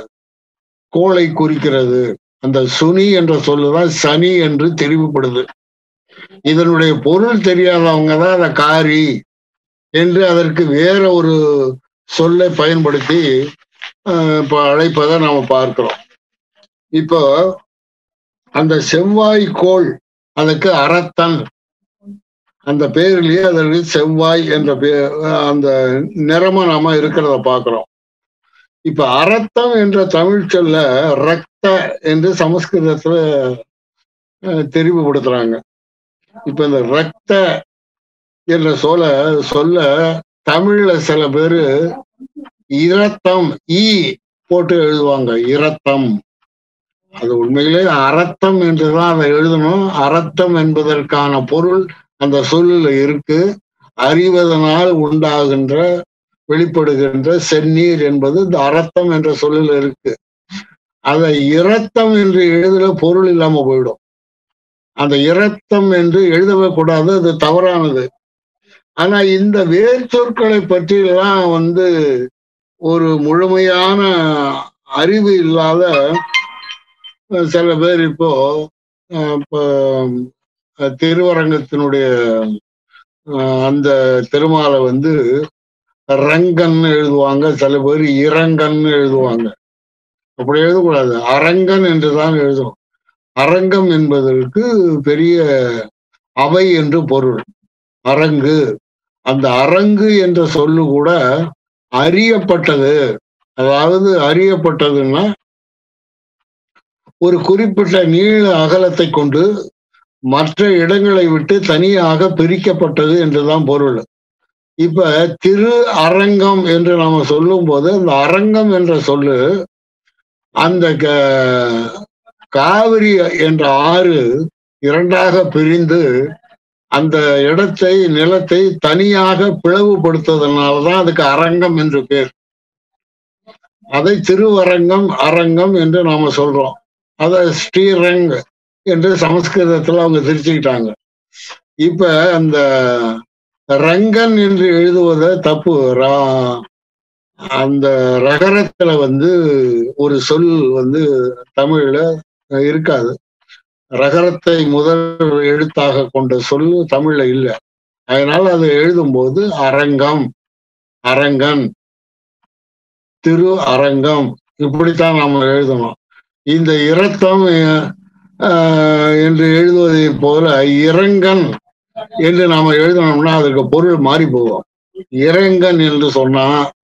கோளை குறிக்கிறது அந்த சுனி என்ற சொல்லுதான் சனி என்று தெரிவுபடுது இதனுடைய பொருள் தெரியாதவங்க தான் அதை காரி என்று அதற்கு வேற ஒரு சொல்லை பயன்படுத்தி அஹ், இப்ப அழைப்பதை நாம பார்க்கிறோம் இப்போ அந்த செவ்வாய் கோள் அதுக்கு அறத்தன் அந்த பேர்லயே அதற்கு செவ்வாய் என்ற பேர் அந்த நிறமா நாம இருக்கிறத பார்க்கிறோம் இப்ப அரத்தம் என்ற தமிழ் சொல்ல ரத்த என்று சமஸ்கிருதத்துல அஹ், தெரிவுபடுத்துறாங்க இப்ப இந்த ரத்த என்ற சொல்ல சொல்ல தமிழ்ல சில பேரு இரத்தம் ஈ போட்டு எழுதுவாங்க இரத்தம் அது உண்மையிலே அரத்தம் என்றுதான் அதை எழுதணும் அரத்தம் என்பதற்கான பொருள் அந்த சொல்லுல இருக்கு அறிவதனால் உண்டாகின்ற வெளிப்படுகின்ற செந்நீர் என்பது இந்த அரத்தம் என்ற சொல்லில் இருக்கு அதை இரத்தம் என்று எழுதுல பொருள் இல்லாம போயிடும் அந்த இரத்தம் என்று எழுதவே கூடாது அது தவறானது ஆனா இந்த வேர் சொற்களை பற்றியெல்லாம் வந்து ஒரு முழுமையான அறிவு இல்லாத அஹ், சில பேர் இப்போ அஹ், இப்போ அஹ், திருவரங்கத்தினுடைய அஹ், அந்த திருமாலை வந்து ரங்கன்னு எழுதுவாங்க சில பேர் இரங்கன்னு எழுதுவாங்க அப்படி எழுதக்கூடாது அரங்கன் என்றுதான் எழுதும் அரங்கம் என்பதற்கு பெரிய அவை என்று பொருள் அரங்கு அந்த அரங்கு என்ற சொல்லு கூட அறியப்பட்டது அதாவது அறியப்பட்டதுன்னா ஒரு குறிப்பிட்ட நீள அகலத்தை கொண்டு மற்ற இடங்களை விட்டு தனியாக பிரிக்கப்பட்டது என்றுதான் பொருள் இப்ப திரு அரங்கம் என்று நாம சொல்லும் போது அந்த அரங்கம் என்ற சொல்லு அந்த க- காவிரி என்ற ஆறு இரண்டாக பிரிந்து அந்த இடத்தை நிலத்தை தனியாக பிளவுபடுத்துவதனாலதான் அதுக்கு அரங்கம் என்று பேர் அதை திருவரங்கம் அரங்கம் என்று நாம சொல்றோம் அத ஸ்ரீரங் என்று சமஸ்கிருதத்துல அவங்க திரிச்சுக்கிட்டாங்க இப்ப அந்த ரங்கன் என்று எழுதுவத தப்பு ரா- அந்த ரகரத்துல வந்து ஒரு சொல் வந்து தமிழ்ல இருக்காது ரகரத்தை முதல் எழுத்தாக கொண்ட சொல்லு தமிழ்ல இல்லை அதனால அதை எழுதும்போது அரங்கம் அரங்கன் திரு அரங்கம் இப்படித்தான் நாம எழுதணும் இந்த இரத்தம் ஆஹ், என்று எழுதுவதை போல இரங்கன் என்று நாம எழுதணும்னா அதற்கு பொருள் மாறி போகும் இரங்கன் என்று சொன்னா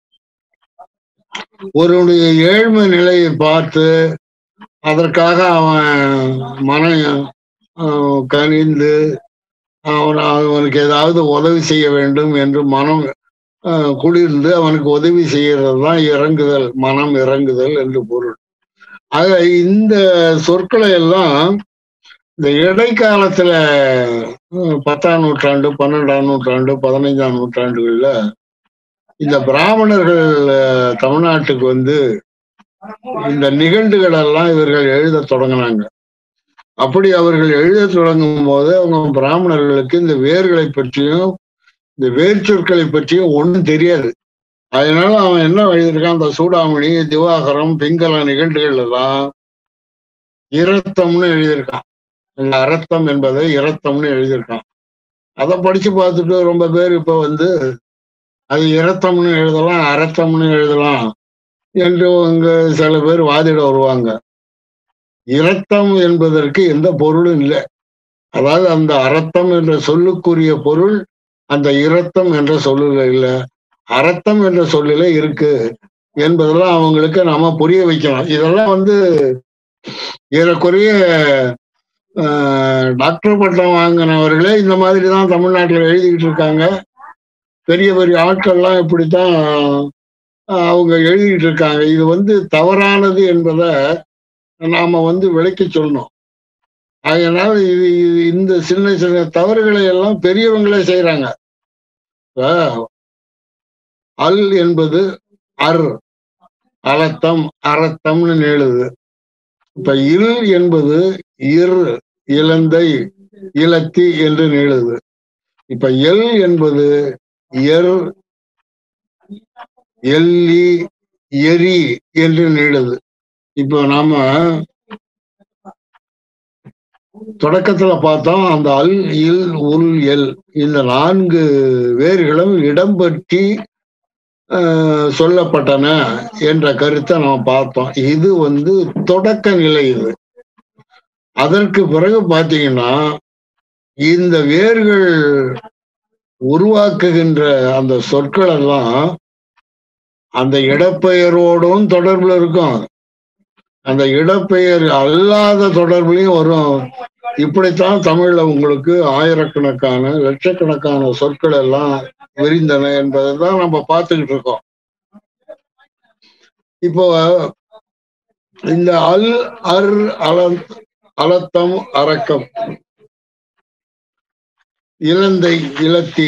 ஒருவனுடைய ஏழ்மை நிலையை பார்த்து அதற்காக அவன் மன ஆஹ், கனிந்து அவன் அவனுக்கு ஏதாவது உதவி செய்ய வேண்டும் என்று மனம் ஆஹ், குளிர்ந்து அவனுக்கு உதவி செய்யறது தான் இறங்குதல் மனம் இறங்குதல் என்று பொருள் ஆக இந்த சொற்களை எல்லாம் இந்த இடைக்காலத்துல ஹம், பத்தாம் நூற்றாண்டு பன்னெண்டாம் நூற்றாண்டு பதினைஞ்சாம் நூற்றாண்டுகள்ல இந்த பிராமணர்கள் அஹ், தமிழ்நாட்டுக்கு வந்து இந்த நிகண்டுகள் எல்லாம் இவர்கள் எழுத தொடங்கினாங்க அப்படி அவர்கள் எழுத தொடங்கும் போது அவங்க பிராமணர்களுக்கு இந்த வேர்களை பற்றியும் இந்த வேர் சொற்களை பற்றியும் ஒண்ணும் தெரியாது அதனால அவன் என்ன எழுதியிருக்கான் அந்த சூடாமணி திவாகரம் பிங்கள நிகழ்வுகள் எல்லாம் இரத்தம்னு எழுதியிருக்கான் இந்த அரத்தம் என்பதை இரத்தம்னு எழுதியிருக்கான் அதை படிச்சு பார்த்துட்டு ரொம்ப பேர் இப்ப வந்து அது இரத்தம்னு எழுதலாம் அரத்தம்னு எழுதலாம் என்று இங்க சில பேர் வாதிட வருவாங்க இரத்தம் என்பதற்கு எந்த பொருளும் இல்லை அதாவது அந்த அரத்தம் என்ற சொல்லுக்குரிய பொருள் அந்த இரத்தம் என்ற சொல்லுல இல்லை அரத்தம் என்ற சொல்லில இருக்கு என்பதெல்லாம் அவங்களுக்கு நாம புரிய வைக்கணும் இதெல்லாம் வந்து ஏறக்குறைய ஆஹ், டாக்டர் பட்டம் வாங்கினவர்களே இந்த மாதிரி தான் தமிழ்நாட்டில் எழுதிக்கிட்டு இருக்காங்க பெரிய பெரிய ஆட்கள்லாம் இப்படித்தான் ஆஹ், அவங்க எழுதிக்கிட்டு இருக்காங்க இது வந்து தவறானது என்பதை நாம வந்து விளக்கி சொல்லணும் அதனால இது இது இந்த சின்ன சின்ன தவறுகளை எல்லாம் பெரியவங்களே செய்யறாங்க அல் என்பது அர் அலத்தம் அறத்தம்னு எழுது இப்ப இல் என்பது இர் இலந்தை இலத்தி என்று எழுது இப்ப எல் என்பது எர் எல்லி எரி என்று எழுது இப்போ நாம தொடக்கத்துல பார்த்தோம் அந்த அல் இல் உல் எல் இந்த நான்கு வேர்களும் இடம்பற்றி ஆஹ், சொல்லப்பட்டன என்ற கருத்தை நாம் பார்த்தோம் இது வந்து தொடக்க நிலை இது அதற்கு பிறகு பாத்தீங்கன்னா இந்த வேர்கள் உருவாக்குகின்ற அந்த சொற்கள் எல்லாம் அந்த இடப்பெயரோடும் தொடர்புல இருக்கும் அந்த இடப்பெயர் அல்லாத தொடர்புலையும் வரும் இப்படித்தான் தமிழ்ல உங்களுக்கு ஆயிரக்கணக்கான லட்சக்கணக்கான சொற்கள் எல்லாம் விரிந்தன என்பதை தான் நம்ம பார்த்துக்கிட்டு இருக்கோம் இப்போ இந்த அல் அர் அல அலத்தம் அரக்கம் இலந்தை இலத்தி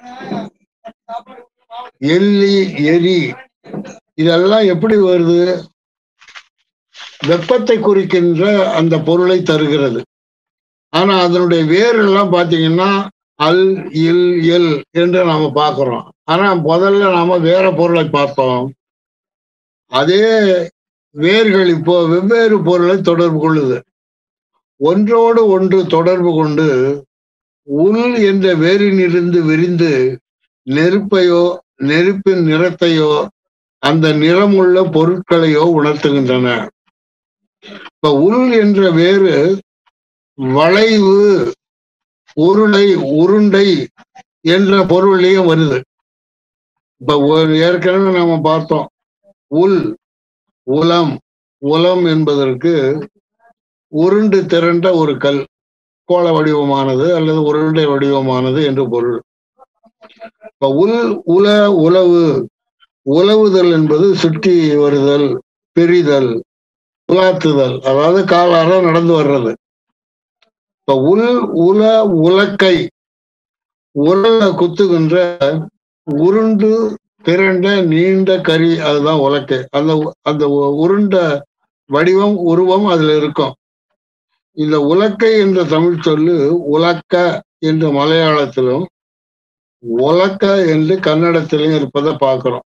எள்ளி எரி இதெல்லாம் எப்படி வருது வெப்பத்தை குறிக்கின்ற அந்த பொருளை தருகிறது ஆனா அதனுடைய வேர் எல்லாம் பாத்தீங்கன்னா அல் இல் எல் என்று நாம பார்க்கிறோம் ஆனா முதல்ல நாம வேற பொருளை பார்த்தோம் அதே வேர்கள் இப்போ வெவ்வேறு பொருளை தொடர்பு கொள்ளுது ஒன்றோடு ஒன்று தொடர்பு கொண்டு உள் என்ற வேரினிலிருந்து விரிந்து நெருப்பையோ நெருப்பின் நிறத்தையோ அந்த நிறமுள்ள பொருட்களையோ உணர்த்துகின்றன இப்ப உள் என்ற வேறு வளைவு உருளை உருண்டை என்ற பொருளையும் வருது இப்ப ஒரு- ஏற்கனவே நாம பார்த்தோம் உள் உலம் உலம் என்பதற்கு உருண்டு திரண்ட ஒரு கல் கோள வடிவமானது அல்லது உருண்டை வடிவமானது என்று பொருள் இப்ப உள் உல உழவு உழவுதல் என்பது சுற்றி வருதல் பிரிதல் உலாத்துதல் அதாவது காலார நடந்து வர்றது இப்ப உள் உல உலக்கை உரல குத்துகின்ற உருண்டு திரண்ட நீண்ட கரி அதுதான் உலக்கை அந்த உ- அந்த உ- உருண்ட வடிவம் உருவம் அதுல இருக்கும் இந்த உலக்கை என்ற தமிழ் சொல்லு உலக்க என்ற மலையாளத்திலும் உலக்க என்று கன்னடத்திலும் இருப்பதை பார்க்கிறோம்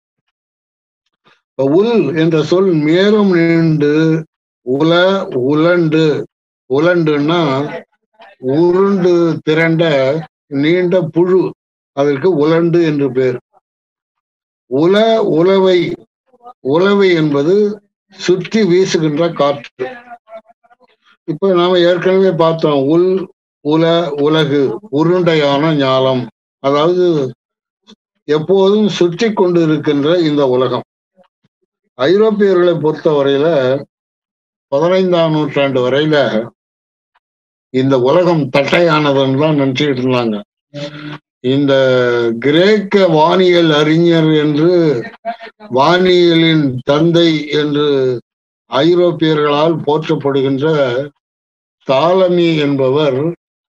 இப்ப உள் என்ற சொல் மேலும் நீண்டு உல உலண்டு உலண்டுன்னா உருண்டு திரண்ட நீண்ட புழு அதற்கு உலண்டு என்று பேர் உல உலவை உலவை என்பது சுற்றி வீசுகின்ற காற்று இப்ப நாம ஏற்கனவே பார்த்தோம் உல் உல உலகு உருண்டையான ஞாலம் அதாவது எப்போதும் சுற்றி கொண்டு இருக்கின்ற இந்த உலகம் ஐரோப்பியர்களை பொறுத்த வரையில பதினைந்தாம் நூற்றாண்டு வரையில இந்த உலகம் தட்டையானதுன்னு தான் நினைச்சுக்கிட்டு இருந்தாங்க இந்த கிரேக்க வானியல் அறிஞர் என்று வானியலின் தந்தை என்று ஐரோப்பியர்களால் போற்றப்படுகின்ற தாலமி என்பவர்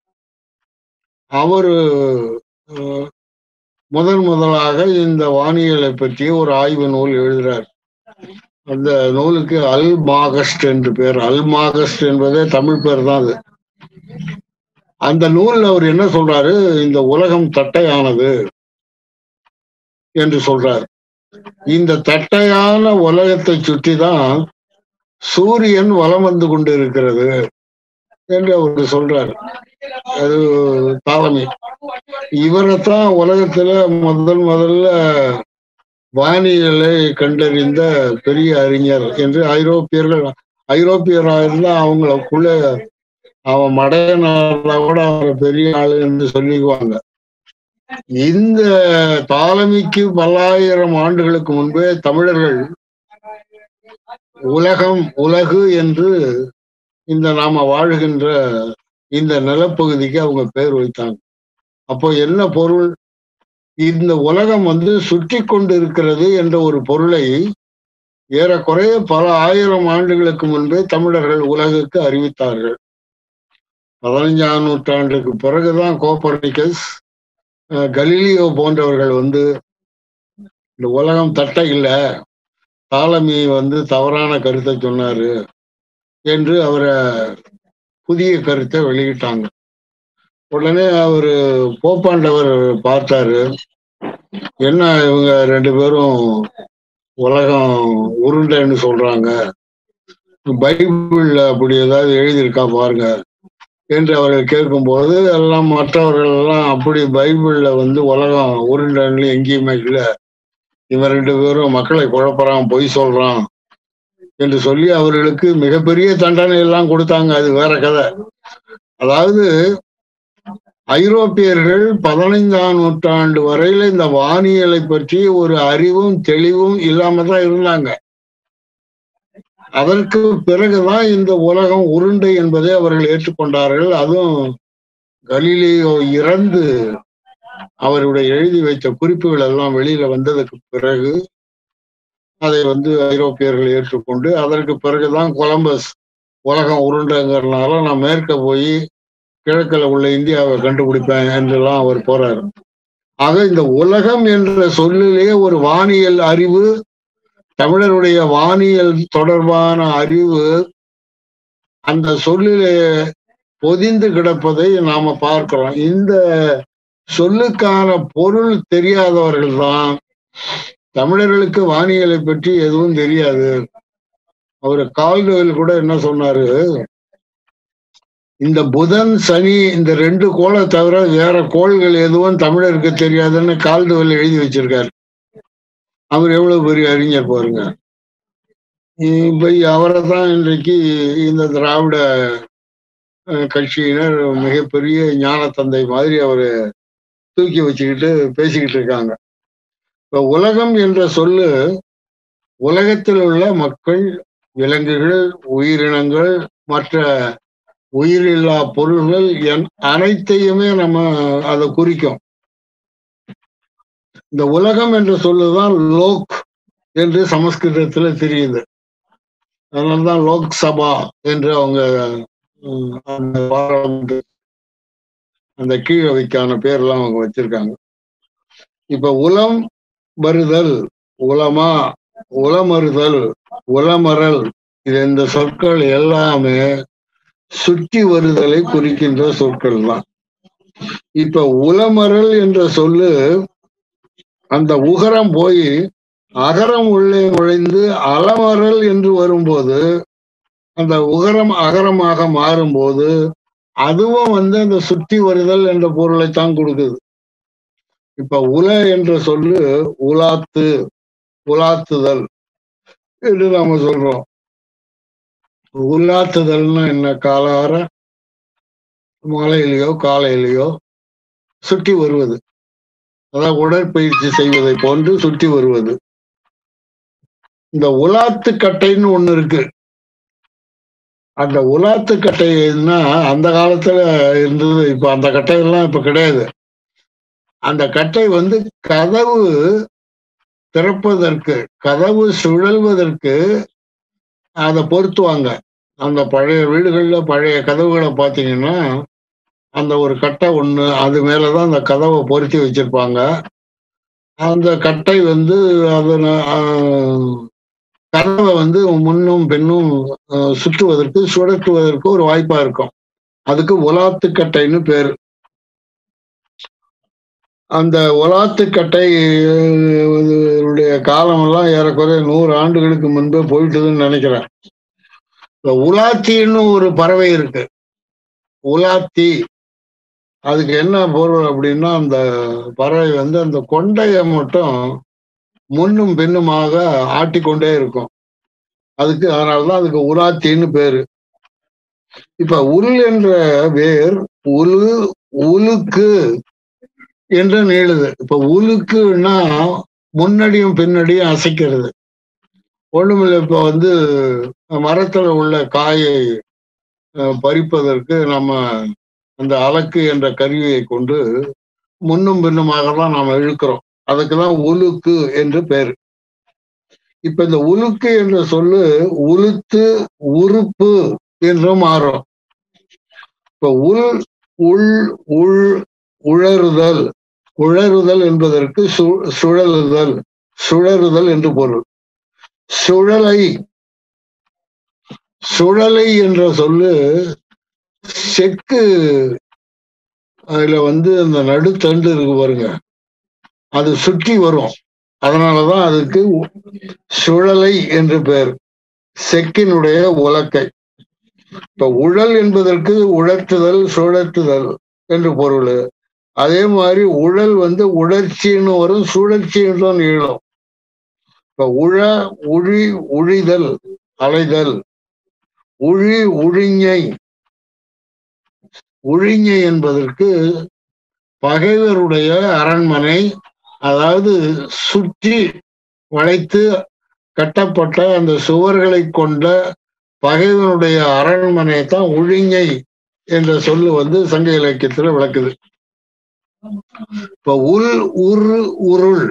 அவர் முதன் முதலாக இந்த வானியலை பற்றி ஒரு ஆய்வு நூல் எழுதுறார் அந்த நூலுக்கு அல் மாகஸ்ட் என்று பேர் அல் மாகஸ்ட் என்பதே தமிழ் பேர் தான் அது அந்த நூல்ல அவர் என்ன சொல்றாரு இந்த உலகம் தட்டையானது என்று சொல்றார் இந்த தட்டையான உலகத்தை சுற்றி தான் சூரியன் வலம் வந்து கொண்டு இருக்கிறது என்று அவர் சொல்றாரு அது தாளமி இவரைத்தான் உலகத்துல முதல் முதல்ல வானியலை கண்டறிந்த பெரிய அறிஞர் என்று ஐரோப்பியர்கள் ஐரோப்பியராக இருந்தா அவங்களுக்குள்ள அவன் மடையனால கூட அவர் பெரிய ஆளு என்று சொல்லிக்குவாங்க இந்த தாலமிக்கு பல்லாயிரம் ஆண்டுகளுக்கு முன்பே தமிழர்கள் உலகம் உலகு என்று இந்த நாம வாழ்கின்ற இந்த நிலப்பகுதிக்கு அவங்க பேர் வைத்தாங்க அப்போ என்ன பொருள் இந்த உலகம் வந்து சுற்றி கொண்டு இருக்கிறது என்ற ஒரு பொருளை ஏறக்குறைய பல ஆயிரம் ஆண்டுகளுக்கு முன்பே தமிழர்கள் உலகுக்கு அறிவித்தார்கள் பதினைஞ்சாம் நூற்றாண்டுக்கு பிறகுதான் கோப்பர்னிக்கஸ் கலீலியோ போன்றவர்கள் வந்து இந்த உலகம் தட்டை இல்லை தாலமி வந்து தவறான கருத்தை சொன்னாரு என்று அவரை புதிய கருத்தை வெளியிட்டாங்க உடனே அவரு போப்பாண்டவர் பார்த்தாரு என்ன இவங்க ரெண்டு பேரும் உலகம் உருண்டைன்னு சொல்றாங்க பைபிள்ல அப்படி ஏதாவது எழுதியிருக்கா பாருங்க என்று அவர்கள் கேட்கும்போது எல்லாம் மற்றவர்கள் எல்லாம் அப்படி பைபிள்ல வந்து உலகம் உருண்டைன்னு எங்கேயுமே இல்லை இவன் ரெண்டு பேரும் மக்களை குழப்பறான் பொய் சொல்றான் என்று சொல்லி அவர்களுக்கு மிகப்பெரிய தண்டனை எல்லாம் கொடுத்தாங்க அது வேற கதை அதாவது ஐரோப்பியர்கள் பதினைந்தாம் நூற்றாண்டு வரையில இந்த வானியலை பற்றி ஒரு அறிவும் தெளிவும் இல்லாம தான் இருந்தாங்க அதற்கு பிறகுதான் இந்த உலகம் உருண்டை என்பதை அவர்கள் ஏற்றுக்கொண்டார்கள் அதுவும் கலீலியோ இறந்து அவருடைய எழுதி வைத்த குறிப்புகள் எல்லாம் வெளியில வந்ததுக்கு பிறகு அதை வந்து ஐரோப்பியர்கள் ஏற்றுக்கொண்டு அதற்கு பிறகுதான் கொலம்பஸ் உலகம் உருண்டைங்கிறதுனால நான் மேற்க போய் கிழக்கில் உள்ள இந்தியாவை கண்டுபிடிப்பேன் என்றெல்லாம் அவர் போறாரு ஆக இந்த உலகம் என்ற சொல்லிலேயே ஒரு வானியல் அறிவு தமிழருடைய வானியல் தொடர்பான அறிவு அந்த சொல்லிலே பொதிந்து கிடப்பதை நாம பார்க்கிறோம் இந்த சொல்லுக்கான பொருள் தெரியாதவர்கள் தான் தமிழர்களுக்கு வானியலை பற்றி எதுவும் தெரியாது அவர் கால்டுவெல் கூட என்ன சொன்னாரு இந்த புதன் சனி இந்த ரெண்டு கோளை தவிர வேற கோள்கள் எதுவும் தமிழருக்கு தெரியாதுன்னு கால்டுவெல் எழுதி வச்சிருக்காரு அவர் எவ்வளவு பெரிய அறிஞர் பாருங்க இப்ப அவரை தான் இன்றைக்கு இந்த திராவிட கட்சியினர் மிகப்பெரிய ஞான தந்தை மாதிரி அவரு தூக்கி வச்சுக்கிட்டு பேசிக்கிட்டு இருக்காங்க இப்ப உலகம் என்ற சொல்லு உலகத்தில் உள்ள மக்கள் விலங்குகள் உயிரினங்கள் மற்ற உயிரில்லா பொருள்கள் என் அனைத்தையுமே நம்ம அதை குறிக்கும் இந்த உலகம் என்ற சொல்லுதான் லோக் என்று சமஸ்கிருதத்துல தெரியுது அதனால்தான் லோக் சபா என்று அவங்க அந்த பாராளுமன்ற அந்த கீழவைக்கான பேர்லாம் அவங்க வச்சிருக்காங்க இப்ப உலம் வருதல் உலமா உளமறுதல் உளமறல் இது இந்த சொற்கள் எல்லாமே சுற்றி வருதலை குறிக்கின்ற சொற்கள் தான் இப்ப உளமறல் என்ற சொல்லு அந்த உகரம் போய் அகரம் உள்ளே நுழைந்து அலமறல் என்று வரும்போது அந்த உகரம் அகரமாக மாறும்போது அதுவும் வந்து அந்த சுற்றி வருதல் என்ற பொருளைத்தான் கொடுக்குது இப்ப உல என்ற சொல்லு உலாத்து உலாத்துதல் என்று நாம சொல்றோம் உலாத்துதல்னா என்ன காலார மாலையிலேயோ காலையிலேயோ சுற்றி வருவது அதாவது உடற்பயிற்சி செய்வதை போன்று சுற்றி வருவது இந்த உலாத்து கட்டைன்னு ஒண்ணு இருக்கு அந்த உலாத்து கட்டைன்னா அந்த காலத்துல இருந்தது இப்ப அந்த கட்டையெல்லாம் இப்ப கிடையாது அந்த கட்டை வந்து கதவு திறப்பதற்கு கதவு சுழல்வதற்கு அதை பொருத்துவாங்க அந்த பழைய வீடுகள்ல பழைய கதவுகளை பார்த்தீங்கன்னா அந்த ஒரு கட்டை ஒண்ணு அது மேலதான் அந்த கதவை பொருத்தி வச்சிருப்பாங்க அந்த கட்டை வந்து அதன கதவை வந்து முன்னும் பின்னும் அஹ், சுற்றுவதற்கு சுழற்றுவதற்கு ஒரு வாய்ப்பா இருக்கும் அதுக்கு உலாத்து கட்டைன்னு பேரு அந்த உலாத்து கட்டை உடைய காலமெல்லாம் ஏறக்குறைய நூறு ஆண்டுகளுக்கு முன்பே போயிட்டுதுன்னு நினைக்கிறேன் இந்த உலாத்தின்னு ஒரு பறவை இருக்கு உலாத்தி அதுக்கு என்ன பொருள் அப்படின்னா அந்த பறவை வந்து அந்த கொண்டைய மட்டும் முன்னும் பின்னுமாக ஆட்டிக்கொண்டே இருக்கும் அதுக்கு அதனாலதான் அதுக்கு உலாத்தின்னு பேரு இப்ப உல் என்ற வேர் உலு உலுக்கு என்று நீளுது இப்ப உலுக்குன்னா முன்னாடியும் பின்னாடியும் அசைக்கிறது ஒண்ணுமில்ல இப்ப வந்து மரத்துல உள்ள காயை அஹ், பறிப்பதற்கு நம்ம அந்த அலக்கு என்ற கருவியை கொண்டு முன்னும் பின்னுமாக தான் நாம் இழுக்கிறோம் அதுக்குதான் உலுக்கு என்று பேரு இப்ப இந்த உலுக்கு என்ற சொல்லு உளுத்து உறுப்பு என்று மாறும் இப்ப உள் உள் உள் உழறுதல் உழறுதல் என்பதற்கு சு- சுழலுதல் சுழறுதல் என்று பொருள் சுழலை சுழலை என்ற சொல்லு செக்கு அதுல வந்து அந்த நடுத்தண்டு இருக்கு பாருங்க அது சுற்றி வரும் அதனாலதான் அதுக்கு உ- சுழலை என்று பெயர் செக்கினுடைய உலக்கை இப்ப உழல் என்பதற்கு உழற்றுதல் சுழற்றுதல் என்று பொருள் அதே மாதிரி உழல் வந்து உழற்சின்னு வரும் சுழற்சின்னு நீளும் இப்ப உழ உழி உழிதல் அலைதல் உழி உழிஞை உழிஞை என்பதற்கு பகைவருடைய அரண்மனை அதாவது சுற்றி வளைத்து கட்டப்பட்ட அந்த சுவர்களை கொண்ட பகைவனுடைய அரண்மனையை தான் உழிஞை என்ற சொல்லு வந்து சங்க இலக்கியத்துல விளக்குது இப்ப உள் உரு உருள்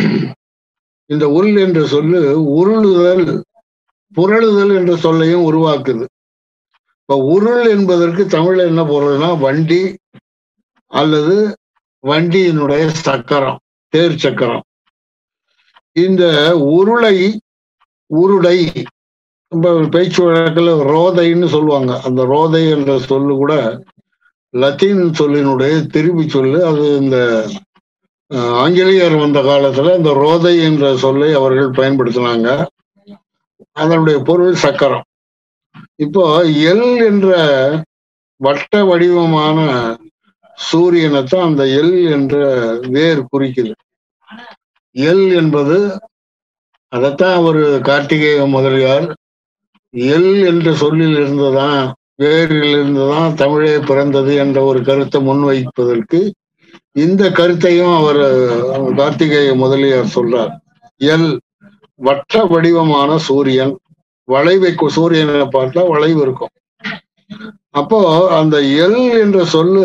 இந்த உள் என்ற சொல்லு உருளுதல் புரளுதல் என்ற சொல்லையும் உருவாக்குது இப்ப உருள் என்பதற்கு தமிழ்ல என்ன பொருள்னா வண்டி அல்லது வண்டியினுடைய சக்கரம் தேர் சக்கரம் இந்த உருளை உருடை நம்ம பேச்சு வழக்கில் ரோதைன்னு சொல்லுவாங்க அந்த ரோதை என்ற சொல்லு கூட லத்தீன் சொல்லினுடைய திருப்பி சொல்லு அது இந்த அஹ், ஆங்கிலேயர் வந்த காலத்துல இந்த ரோதை என்ற சொல்லை அவர்கள் பயன்படுத்தினாங்க அதனுடைய பொருள் சக்கரம் இப்போ எல் என்ற வட்ட வடிவமான சூரியனைத்தான் அந்த எல் என்ற வேர் குறிக்குது எல் என்பது அதைத்தான் அவர் கார்த்திகேய முதலியார் எல் என்ற சொல்லில் இருந்துதான் வேரில் இருந்துதான் தமிழே பிறந்தது என்ற ஒரு கருத்தை முன்வைப்பதற்கு இந்த கருத்தையும் அவர் கார்த்திகேய முதலியார் சொல்றார் எல் வட்ட வடிவமான சூரியன் வளைவை கு- சூரியனை பார்த்தா வளைவு இருக்கும் அப்போ அந்த எல் என்ற சொல்லு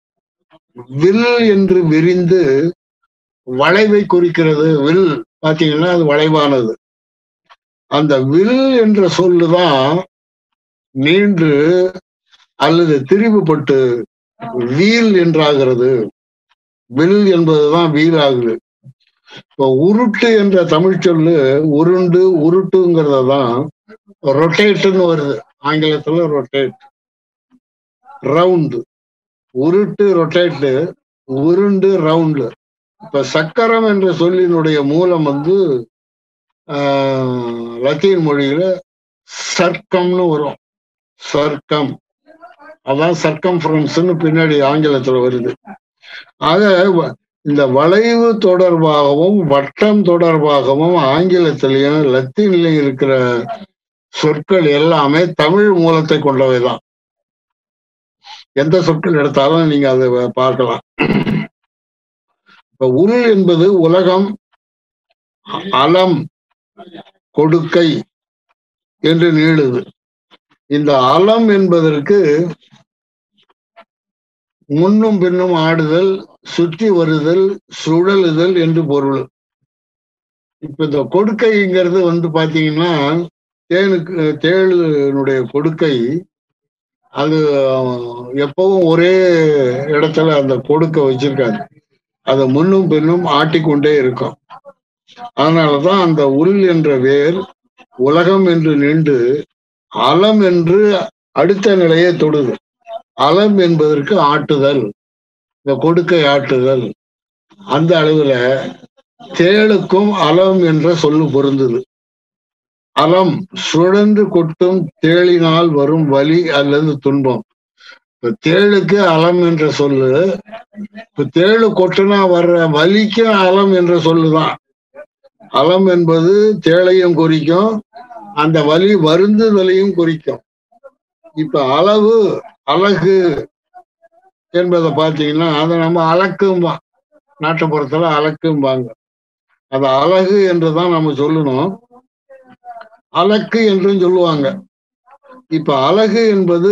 வில் என்று விரிந்து வளைவை குறிக்கிறது வில் பாத்தீங்கன்னா அது வளைவானது அந்த வில் என்ற சொல்லுதான் நீண்டு அல்லது திரிவுபட்டு வீல் என்றாகிறது வில் என்பதுதான் வீல் ஆகுது இப்போ உருட்டு என்ற தமிழ் சொல்லு உருண்டு உருட்டுங்கிறத தான் ரொட்டேட்டுன்னு வருது ஆங்கிலத்துல ரொட்டேட் ரவுண்டு உருட்டு ரொட்டேட்டு உருண்டு ரவுண்டு இப்ப சக்கரம் என்ற சொல்லினுடைய மூலம் வந்து ஆஹ், லத்தீன் மொழியில சர்க்கம்னு வரும் சர்க்கம் அதான் சர்க்கம்ஃபரன்ஸ்னு பின்னாடி ஆங்கிலத்துல வருது ஆக வ- இந்த வளைவு தொடர்பாகவும் வட்டம் தொடர்பாகவும் ஆங்கிலத்திலையும் லத்தீன்லயும் இருக்கிற சொற்கள் எல்லாமே தமிழ் மூலத்தை கொண்டவைதான் எந்த சொற்கள் எடுத்தாலும் நீங்க அதை வ- பார்க்கலாம் இப்ப உள் என்பது உலகம் அலம் கொடுக்கை என்று நீளுது இந்த அலம் என்பதற்கு முன்னும் பின்னும் ஆடுதல் சுற்றி வருதல் சுழலுதல் என்று பொருள் இப்ப இந்த கொடுக்கைங்கிறது வந்து பாத்தீங்கன்னா தேனுக்கு தேளுனுடைய கொடுக்கை அது அஹ், எப்பவும் ஒரே இடத்துல அந்த கொடுக்க வச்சிருக்காது அது முன்னும் பின்னும் ஆட்டிக்கொண்டே இருக்கும் அதனாலதான் அந்த உள் என்ற வேர் உலகம் என்று நின்று அலம் என்று அடுத்த நிலையை தொடுது அலம் என்பதற்கு ஆட்டுதல் இந்த கொடுக்கை ஆட்டுதல் அந்த அளவுல தேளுக்கும் அலம் என்ற சொல்லு பொருந்தது அலம் சுழன்று கொட்டும் தேளினால் வரும் வலி அல்லது துன்பம் இப்ப தேளுக்கு அலம் என்ற சொல்லு இப்ப தேளு கொட்டுனா வர்ற வலிக்கும் அலம் என்ற சொல்லுதான் அலம் என்பது தேளையும் குறிக்கும் அந்த வலி வருந்துதலையும் குறிக்கும் இப்ப அளவு அழகு என்பதை பார்த்தீங்கன்னா அதை நம்ம அலக்கும்பா நாட்டுப்புறத்துல அலக்கும்பாங்க அது அழகு என்றுதான் நம்ம சொல்லணும் அலக்கு என்றும் சொல்லுவாங்க இப்ப அழகு என்பது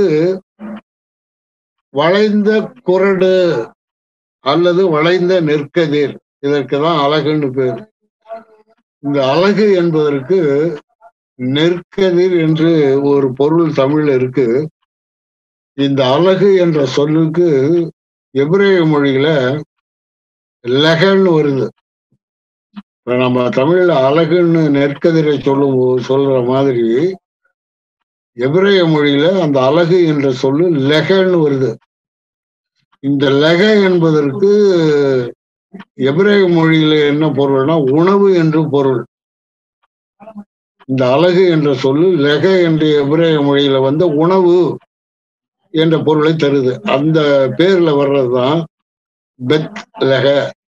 வளைந்த குரடு அல்லது வளைந்த நெற்கதிர் இதற்கு தான் அழகுன்னு பேர் இந்த அழகு என்பதற்கு நெற்கதிர் என்று ஒரு பொருள் தமிழ்ல இருக்கு இந்த அழகு என்ற சொல்லுக்கு எபிரேய மொழியில லெகன்னு வருது இப்ப நம்ம தமிழ்ல அழகுன்னு நெற்கதிரை சொல்லும் போ- சொல்ற மாதிரி எபிரேய மொழியில அந்த அழகு என்ற சொல்லு லெகன்னு வருது இந்த லெக என்பதற்கு எபிரேய மொழியில என்ன பொருள்னா உணவு என்று பொருள் இந்த அழகு என்ற சொல்லு லெக என்ற எபிரேய மொழியில வந்து உணவு என்ற பொருளை தருது அந்த பேர்ல வர்றதுதான் பெத் லெக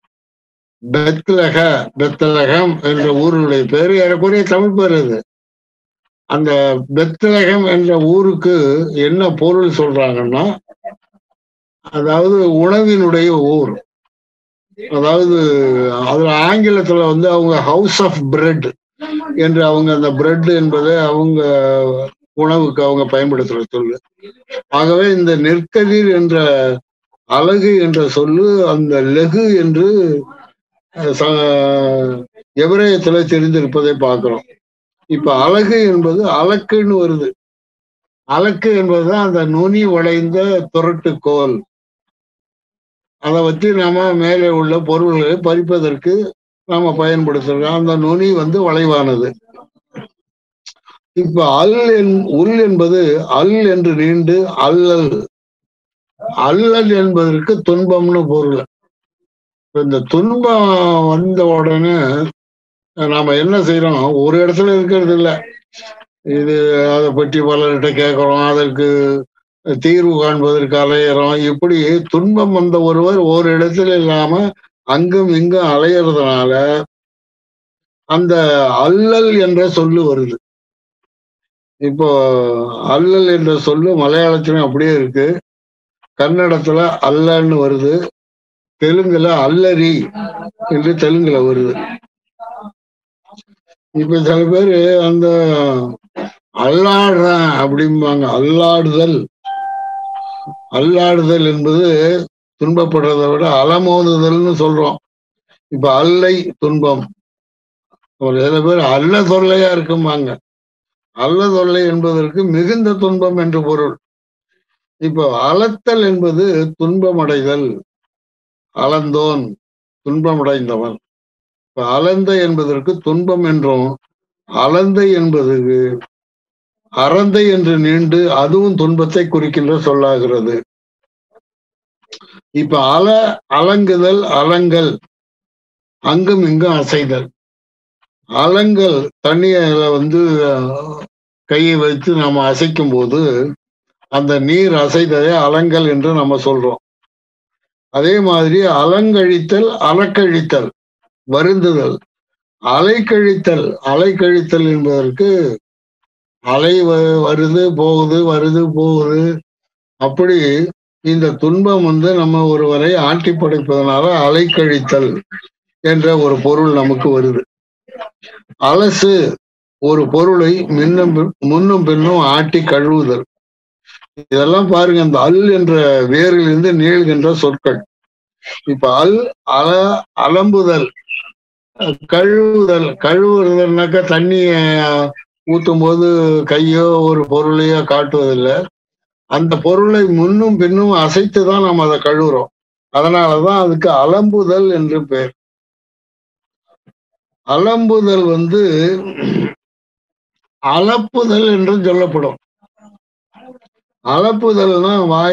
பெத்லக பெத்லகம் என்ற ஊருடைய பேரு ஏறக்குறைய தமிழ் பேர் அது அந்த பெத்லகம் என்ற ஊருக்கு என்ன பொருள் சொல்றாங்கன்னா அதாவது உணவினுடைய ஊர் அதாவது அதுல ஆங்கிலத்துல வந்து அவங்க ஹவுஸ் ஆஃப் பிரெட் என்று அவங்க அந்த பிரெட் என்பதை அவங்க உணவுக்கு அவங்க பயன்படுத்துற சொல்லு ஆகவே இந்த நெற்கதிர் என்ற அழகு என்ற சொல்லு அந்த லெகு என்று அஹ், ச- எபிரேயத்துல தெரிந்திருப்பதை பார்க்கிறோம் இப்ப அழகு என்பது அலக்குன்னு வருது அலக்கு என்பதுதான் அந்த நுனி வளைந்த துரட்டுக்கோல் அதை வச்சு நாம மேலே உள்ள பொருள்களை பறிப்பதற்கு நாம பயன்படுத்துறோம் அந்த நுனி வந்து வளைவானது இப்ப அல் என் உள் என்பது அல் என்று நீண்டு அல்லல் அல்லல் என்பதற்கு துன்பம்னு பொருள் இப்ப இந்த துன்பம் வந்த உடனே நாம என்ன செய்யறோம் ஒரு இடத்துல இருக்கிறது இல்ல இது அதை பற்றி பலர்கிட்ட கேட்கிறோம் அதற்கு தீர்வு காண்பதற்கு அலையிறோம் இப்படி துன்பம் வந்த ஒருவர் ஒரு இடத்துல இல்லாம அங்கும் இங்கும் அலையறதுனால அந்த அல்லல் என்ற சொல்லு வருது இப்போ அல்லல் என்ற சொல்லு மலையாளத்திலும் அப்படியே இருக்கு கன்னடத்துல அல்லன்னு வருது தெலுங்குல அல்லரி என்று தெலுங்குல வருது இப்ப சில பேரு அந்த அல்லாடுறேன் அப்படிம்பாங்க அல்லாடுதல் அல்லாடுதல் என்பது துன்பப்படுறதை விட அலமோதுதல்னு சொல்றோம் இப்ப அல்லை துன்பம் ஒரு சில பேர் அல்ல தொல்லையா இருக்கும்பாங்க அல்ல தொல்லை என்பதற்கு மிகுந்த துன்பம் என்று பொருள் இப்போ அலத்தல் என்பது துன்பமடைதல் அளந்தோன் துன்பமடைந்தவன் இப்ப அலந்த என்பதற்கு துன்பம் என்றும் அலந்தை என்பதற்கு அறந்தை என்று நீண்டு அதுவும் துன்பத்தை குறிக்கின்ற சொல்லாகிறது இப்ப அல அலங்குதல் அலங்கல் அங்கும் இங்கும் அசைதல் அலங்கல் தண்ணியில வந்து அஹ், கையை வைத்து நாம அசைக்கும் போது அந்த நீர் அசைததை அலங்கல் என்று நம்ம சொல்றோம் அதே மாதிரி அலங்கழித்தல் அலக்கழித்தல் வருந்துதல் அலைக்கழித்தல் அலைக்கழித்தல் என்பதற்கு அலை வ- வருது போகுது வருது போகுது அப்படி இந்த துன்பம் வந்து நம்ம ஒருவரை ஆட்டி படைப்பதனால அலைக்கழித்தல் என்ற ஒரு பொருள் நமக்கு வருது அலசு ஒரு பொருளை மின்னும் பின்- முன்னும் பின்னும் ஆட்டி கழுவுதல் இதெல்லாம் பாருங்க இந்த அல் என்ற வேரிலிருந்து நீள்கின்ற சொற்கள் இப்ப அல் அல அலம்புதல் அஹ் கழுவுதல் கழுவுறதுனாக்கா தண்ணிய ஊத்தும் போது கையோ ஒரு பொருளையோ காட்டுவதில்லை அந்த பொருளை முன்னும் பின்னும் அசைத்து தான் நம்ம அதை கழுவுறோம் அதனாலதான் அதுக்கு அலம்புதல் என்று பெயர் அலம்புதல் வந்து அலப்புதல் என்று சொல்லப்படும் அலப்புதல்னா வாய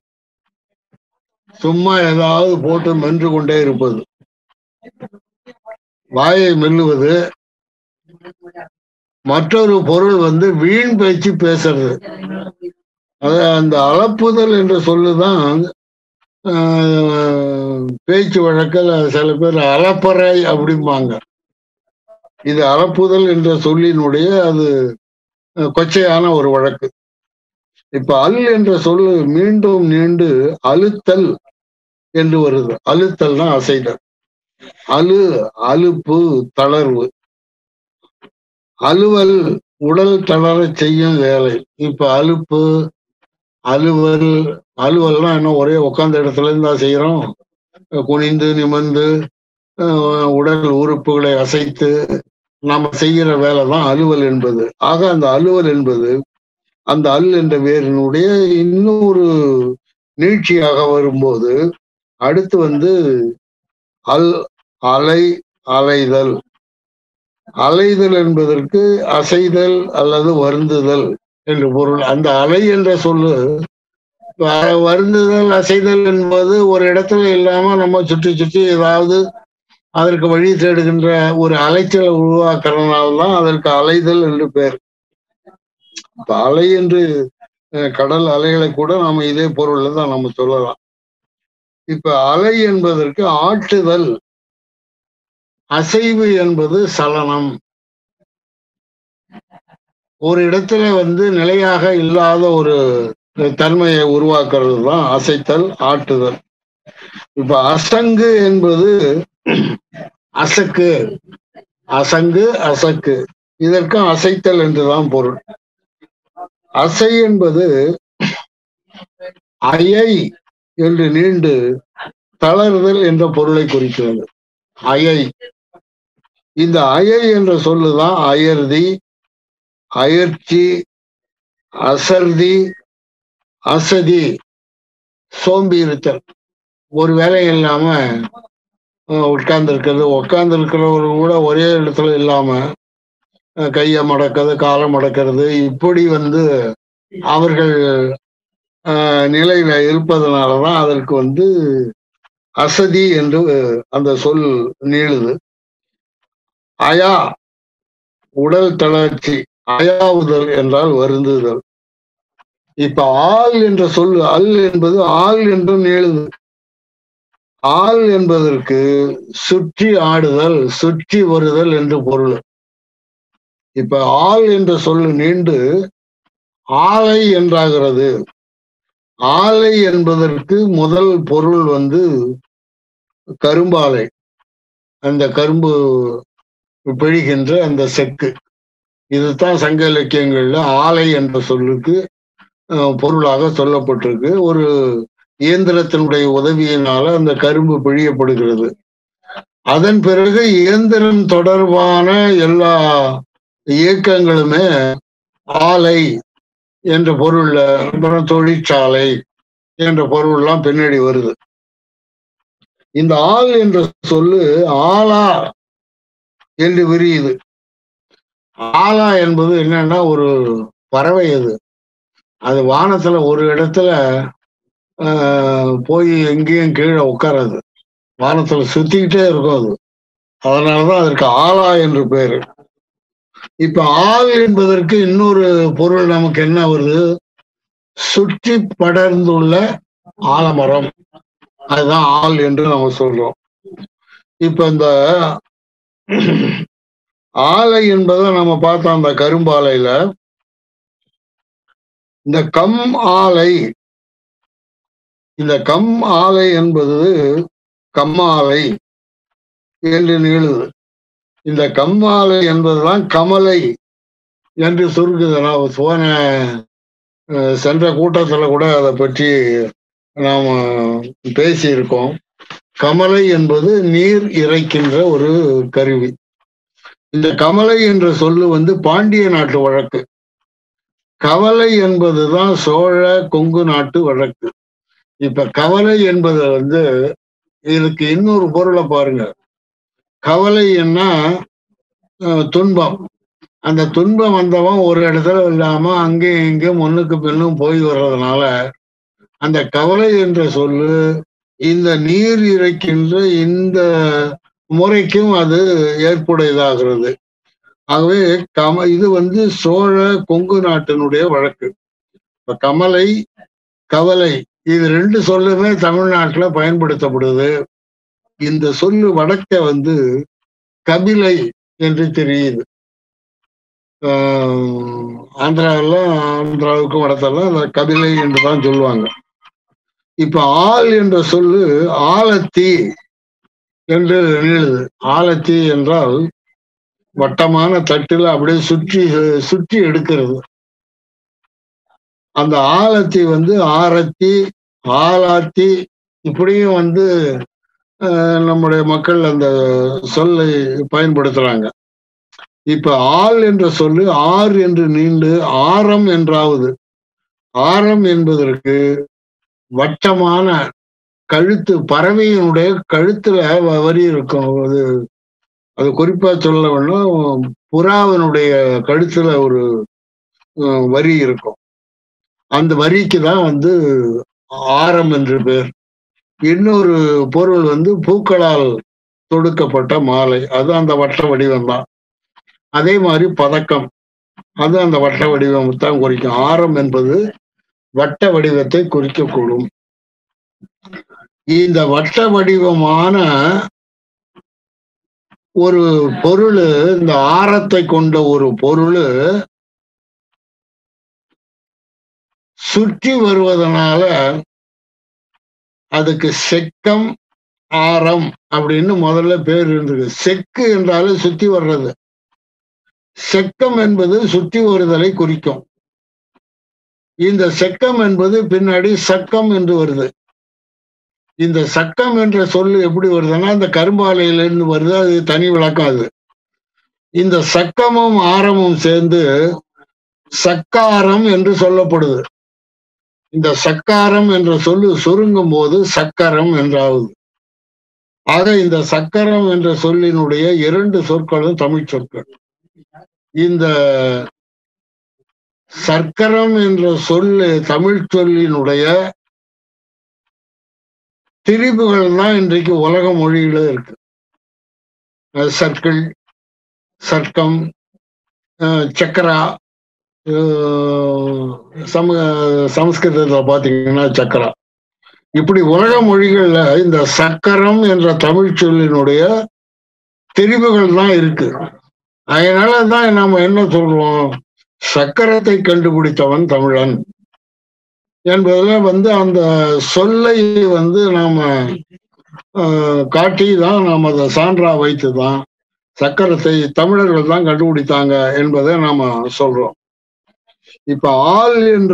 சும்மா ஏதாவது போட்டு மென்று கொண்டே இருப்பது வாயை மெல்லுவது மற்றொரு பொருள் வந்து வீண் பேச்சு பேசுறது அது அந்த அளப்புதல் என்ற சொல்லுதான் ஆஹ், பேச்சு வழக்கில் சில பேர் அலப்பறை அப்படிம்பாங்க இது அளப்புதல் என்ற சொல்லினுடைய அது அஹ், கொச்சையான ஒரு வழக்கு இப்ப அல் என்ற சொல்லு மீண்டும் நீண்டு அழுத்தல் என்று வருது அழுத்தல்னா அசைதல் அழு அலுப்பு தளர்வு அலுவல் உடல் தளரச் செய்யும் வேலை இப்ப அலுப்பு அலுவல் அலுவல்னா என்ன ஒரே உட்கார்ந்த இடத்துல இருந்தா செய்யறோம் குனிந்து நிமிர்ந்து அஹ், உடல் உறுப்புகளை அசைத்து நாம செய்கிற வேலை தான் அலுவல் என்பது ஆக அந்த அலுவல் என்பது அந்த அல் என்ற வேரினுடைய இன்னொரு நீட்சியாக வரும்போது அடுத்து வந்து அல் அலை அலைதல் அலைதல் என்பதற்கு அசைதல் அல்லது வருந்துதல் என்று பொருள் அந்த அலை என்ற சொல்லு வ- வருந்துதல் அசைதல் என்பது ஒரு இடத்துல இல்லாம நம்ம சுற்றி சுற்றி ஏதாவது அதற்கு வழி தேடுகின்ற ஒரு அலைச்சலை உருவாக்குறதுனால்தான் அதற்கு அலைதல் என்று பெயர் இப்ப அலை என்று அஹ், கடல் அலைகளை கூட நாம இதே பொருள்ல தான் நம்ம சொல்லலாம் இப்ப அலை என்பதற்கு ஆட்டுதல் அசைவு என்பது சலனம் ஒரு இடத்துல வந்து நிலையாக இல்லாத ஒரு தன்மையை உருவாக்குறது தான் அசைத்தல் ஆட்டுதல் இப்ப அசங்கு என்பது அசக்கு அசங்கு அசக்கு இதற்கும் அசைத்தல் என்றுதான் பொருள் அசை என்பது அயை என்று நீண்டு தளர்தல் என்ற பொருளை குறிக்கிறது அயை இந்த அயை என்ற சொல்லுதான் அயர்தி அயர்ச்சி அசர்தி அசதி சோம்பி இருத்தல் ஒரு வேலை இல்லாம உட்கார்ந்து இருக்கிறது உட்கார்ந்து இருக்கிறவங்க கூட ஒரே இடத்துல இல்லாம அஹ், கையை மடக்கிறது காலை மடக்கிறது இப்படி வந்து அவர்கள் அஹ், நிலையில இருப்பதனாலதான் அதற்கு வந்து அசதி என்று அந்த சொல் நீளுது அயா உடல் தளர்ச்சி அயாவுதல் என்றால் வருந்துதல் இப்ப ஆள் என்ற சொல் அல் என்பது ஆள் என்றும் நீளுது ஆள் என்பதற்கு சுற்றி ஆடுதல் சுற்றி வருதல் என்று பொருள் இப்ப ஆள் என்ற சொல்லு நீண்டு ஆலை என்றாகிறது ஆலை என்பதற்கு முதல் பொருள் வந்து கரும்பாலை அந்த கரும்பு பிழிகின்ற அந்த செக்கு இதுதான் சங்க இலக்கியங்கள்ல ஆலை என்ற சொல்லுக்கு அஹ், பொருளாக சொல்லப்பட்டிருக்கு ஒரு இயந்திரத்தினுடைய உதவியினால அந்த கரும்பு பிழியப்படுகிறது அதன் பிறகு இயந்திரம் தொடர்பான எல்லா இயக்கங்களுமே ஆலை என்ற பொருள்ல அப்புறம் தொழிற்சாலை என்ற பொருள்லாம் பின்னாடி வருது இந்த ஆள் என்ற சொல்லு ஆலா என்று விரியுது ஆலா என்பது என்னன்னா ஒரு பறவை அது அது வானத்துல ஒரு இடத்துல ஆஹ், போய் எங்கேயும் கீழே உட்காராது வானத்துல சுத்திக்கிட்டே இருக்கும் அது அதனாலதான் அதற்கு ஆலா என்று பேரு இப்ப ஆள் என்பதற்கு இன்னொரு பொருள் நமக்கு என்ன வருது சுற்றி படர்ந்துள்ள ஆலமரம் அதுதான் ஆள் என்று நம்ம சொல்றோம் இப்ப இந்த ஆலை என்பதை நம்ம பார்த்தோம் அந்த கரும்பாலையில இந்த கம் ஆலை இந்த கம் ஆலை என்பது கம்மாலை என்று நீளுது இந்த கம்மாலை என்பதுதான் கமலை என்று சுருக்குது நான் போன அஹ், சென்ற கூட்டத்துல கூட அதை பற்றி நாம பேசியிருக்கோம் கமலை என்பது நீர் இறைக்கின்ற ஒரு கருவி இந்த கமலை என்ற சொல்லு வந்து பாண்டிய நாட்டு வழக்கு கவலை என்பதுதான் சோழ கொங்கு நாட்டு வழக்கு இப்ப கவலை என்பது வந்து இதுக்கு இன்னொரு பொருளை பாருங்க கவலைன்னா அஹ், துன்பம் அந்த துன்பம் வந்தவன் ஒரு இடத்துல இல்லாம அங்கேயும் இங்கேயும் முன்னுக்கு பின்னும் போய் வர்றதுனால அந்த கவலை என்ற சொல்லு இந்த நீர் இறைக்கின்ற இந்த முறைக்கும் அது ஏற்புடையதாகிறது ஆகவே கம இது வந்து சோழ கொங்கு நாட்டினுடைய வழக்கு இப்ப கமலை கவலை இது ரெண்டு சொல்லுமே தமிழ்நாட்டுல பயன்படுத்தப்படுது இந்த சொல்லு வடக்க வந்து கபிலை என்று தெரியுது ஆஹ் ஆந்திராவில் ஆந்திராவுக்கும் வடத்தெல்லாம் அந்த கபிலை என்று தான் சொல்லுவாங்க இப்ப ஆள் என்ற சொல்லு ஆலத்தி என்று நீளுது ஆலத்தி என்றால் வட்டமான தட்டில் அப்படியே சுற்றி சுற்றி எடுக்கிறது அந்த ஆலத்தி வந்து ஆரத்தி ஆலாத்தி இப்படியும் வந்து அஹ், நம்முடைய மக்கள் அந்த சொல்லை பயன்படுத்துறாங்க இப்ப ஆள் என்ற சொல்லு ஆர் என்று நீண்டு ஆரம் என்றாவது ஆரம் என்பதற்கு வட்டமான கழுத்து பறவையினுடைய கழுத்துல வ- வரி இருக்கும் அது அது குறிப்பா சொல்ல வேணும் புறாவினுடைய கழுத்துல ஒரு அஹ், வரி இருக்கும் அந்த வரிக்கு தான் வந்து ஆரம் என்று பேர் இன்னொரு பொருள் வந்து பூக்களால் தொடுக்கப்பட்ட மாலை அது அந்த வட்ட வடிவம் தான் அதே மாதிரி பதக்கம் அது அந்த வட்ட வடிவம் தான் குறிக்கும் ஆரம் என்பது வட்ட வடிவத்தை குறிக்கக்கூடும் இந்த வட்ட வடிவமான ஒரு பொருள் இந்த ஆரத்தை கொண்ட ஒரு பொருள் சுற்றி வருவதனால அதுக்கு செக்கம் ஆரம் அப்படின்னு முதல்ல பேர் இருந்தது செக்கு என்றாலே சுத்தி வர்றது செக்கம் என்பது சுற்றி வருதலை குறிக்கும் இந்த செக்கம் என்பது பின்னாடி சக்கம் என்று வருது இந்த சக்கம் என்ற சொல்லு எப்படி வருதுன்னா இந்த கரும்பாலையிலிருந்து வருது அது தனி விளக்கம் அது இந்த சக்கமும் ஆரமும் சேர்ந்து சக்காரம் என்று சொல்லப்படுது இந்த சக்காரம் என்ற சொல்லு சுருங்கும் போது சக்கரம் என்றாகுது ஆக இந்த சக்கரம் என்ற சொல்லினுடைய இரண்டு சொற்களும் தமிழ் சொற்கள் இந்த சர்க்கரம் என்ற சொல்லு தமிழ் சொல்லினுடைய திரிபுகள் தான் இன்றைக்கு உலக மொழியில இருக்கு அஹ் சர்க்கிள் சர்க்கம் அஹ் சக்கரா அஹ் சம சமஸ்கிருதத்துல பாத்தீங்கன்னா சக்கரா இப்படி உலக மொழிகள்ல இந்த சக்கரம் என்ற தமிழ் சொல்லினுடைய திரிவுகள் தான் இருக்கு அதனால தான் நாம என்ன சொல்றோம் சக்கரத்தை கண்டுபிடித்தவன் தமிழன் என்பதுல வந்து அந்த சொல்லை வந்து நாம ஆஹ், காட்டி தான் நாம் அதை சான்றா வைத்து தான் சக்கரத்தை தமிழர்கள் தான் கண்டுபிடித்தாங்க என்பதை நாம சொல்றோம் இப்ப ஆள் என்ற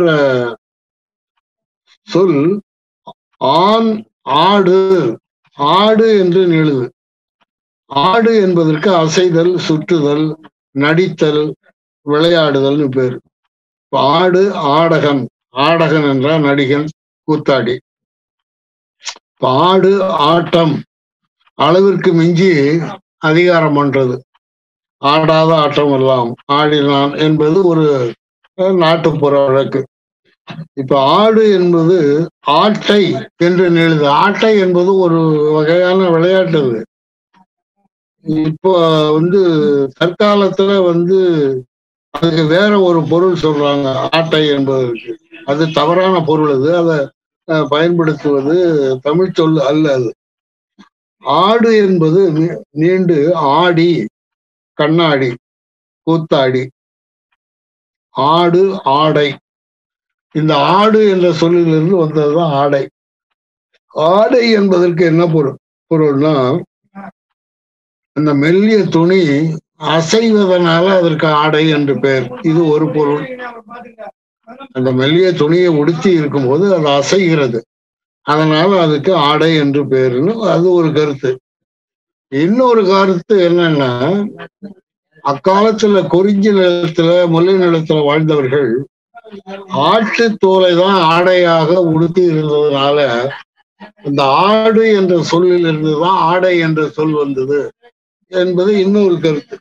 சொல் ஆண் ஆடு ஆடு என்று நிழுது ஆடு என்பதற்கு அசைதல் சுற்றுதல் நடித்தல் விளையாடுதல்னு பேர் இப்ப ஆடு ஆடகன் ஆடகன் என்றால் நடிகன் கூத்தாடி இப்ப ஆடு ஆட்டம் அளவிற்கு மிஞ்சி அதிகாரம் பண்றது ஆடாத ஆட்டம் எல்லாம் ஆடினான் என்பது ஒரு அஹ், நாட்டுப்புற வழக்கு இப்ப ஆடு என்பது ஆட்டை என்று நிழுது ஆட்டை என்பது ஒரு வகையான விளையாட்டு அது இப்போ வந்து தற்காலத்துல வந்து அதுக்கு வேற ஒரு பொருள் சொல்றாங்க ஆட்டை என்பதற்கு அது தவறான பொருள் அது அதை அஹ், பயன்படுத்துவது தமிழ் சொல் அல்ல அது ஆடு என்பது நீ- நீண்டு ஆடி கண்ணாடி கூத்தாடி ஆடு ஆடை இந்த ஆடு என்ற சொல்லிலிருந்து வந்ததுதான் ஆடை ஆடை என்பதற்கு என்ன பொருள் பொருள்னா அந்த மெல்லிய துணி அசைவதனால அதற்கு ஆடை என்று பெயர் இது ஒரு பொருள் அந்த மெல்லிய துணியை உடுத்தி இருக்கும்போது அது அசைகிறது அதனால அதுக்கு ஆடை என்று பெயர்னு அது ஒரு கருத்து இன்னொரு கருத்து என்னன்னா அக்காலத்துல குறிஞ்சி நிலத்துல முல்லை நிலத்துல வாழ்ந்தவர்கள் ஆட்டு தோலை தான் ஆடையாக உடுத்தி இருந்ததுனால இந்த ஆடு என்ற சொல்லில் இருந்துதான் ஆடை என்ற சொல் வந்தது என்பது இன்னொரு கருத்து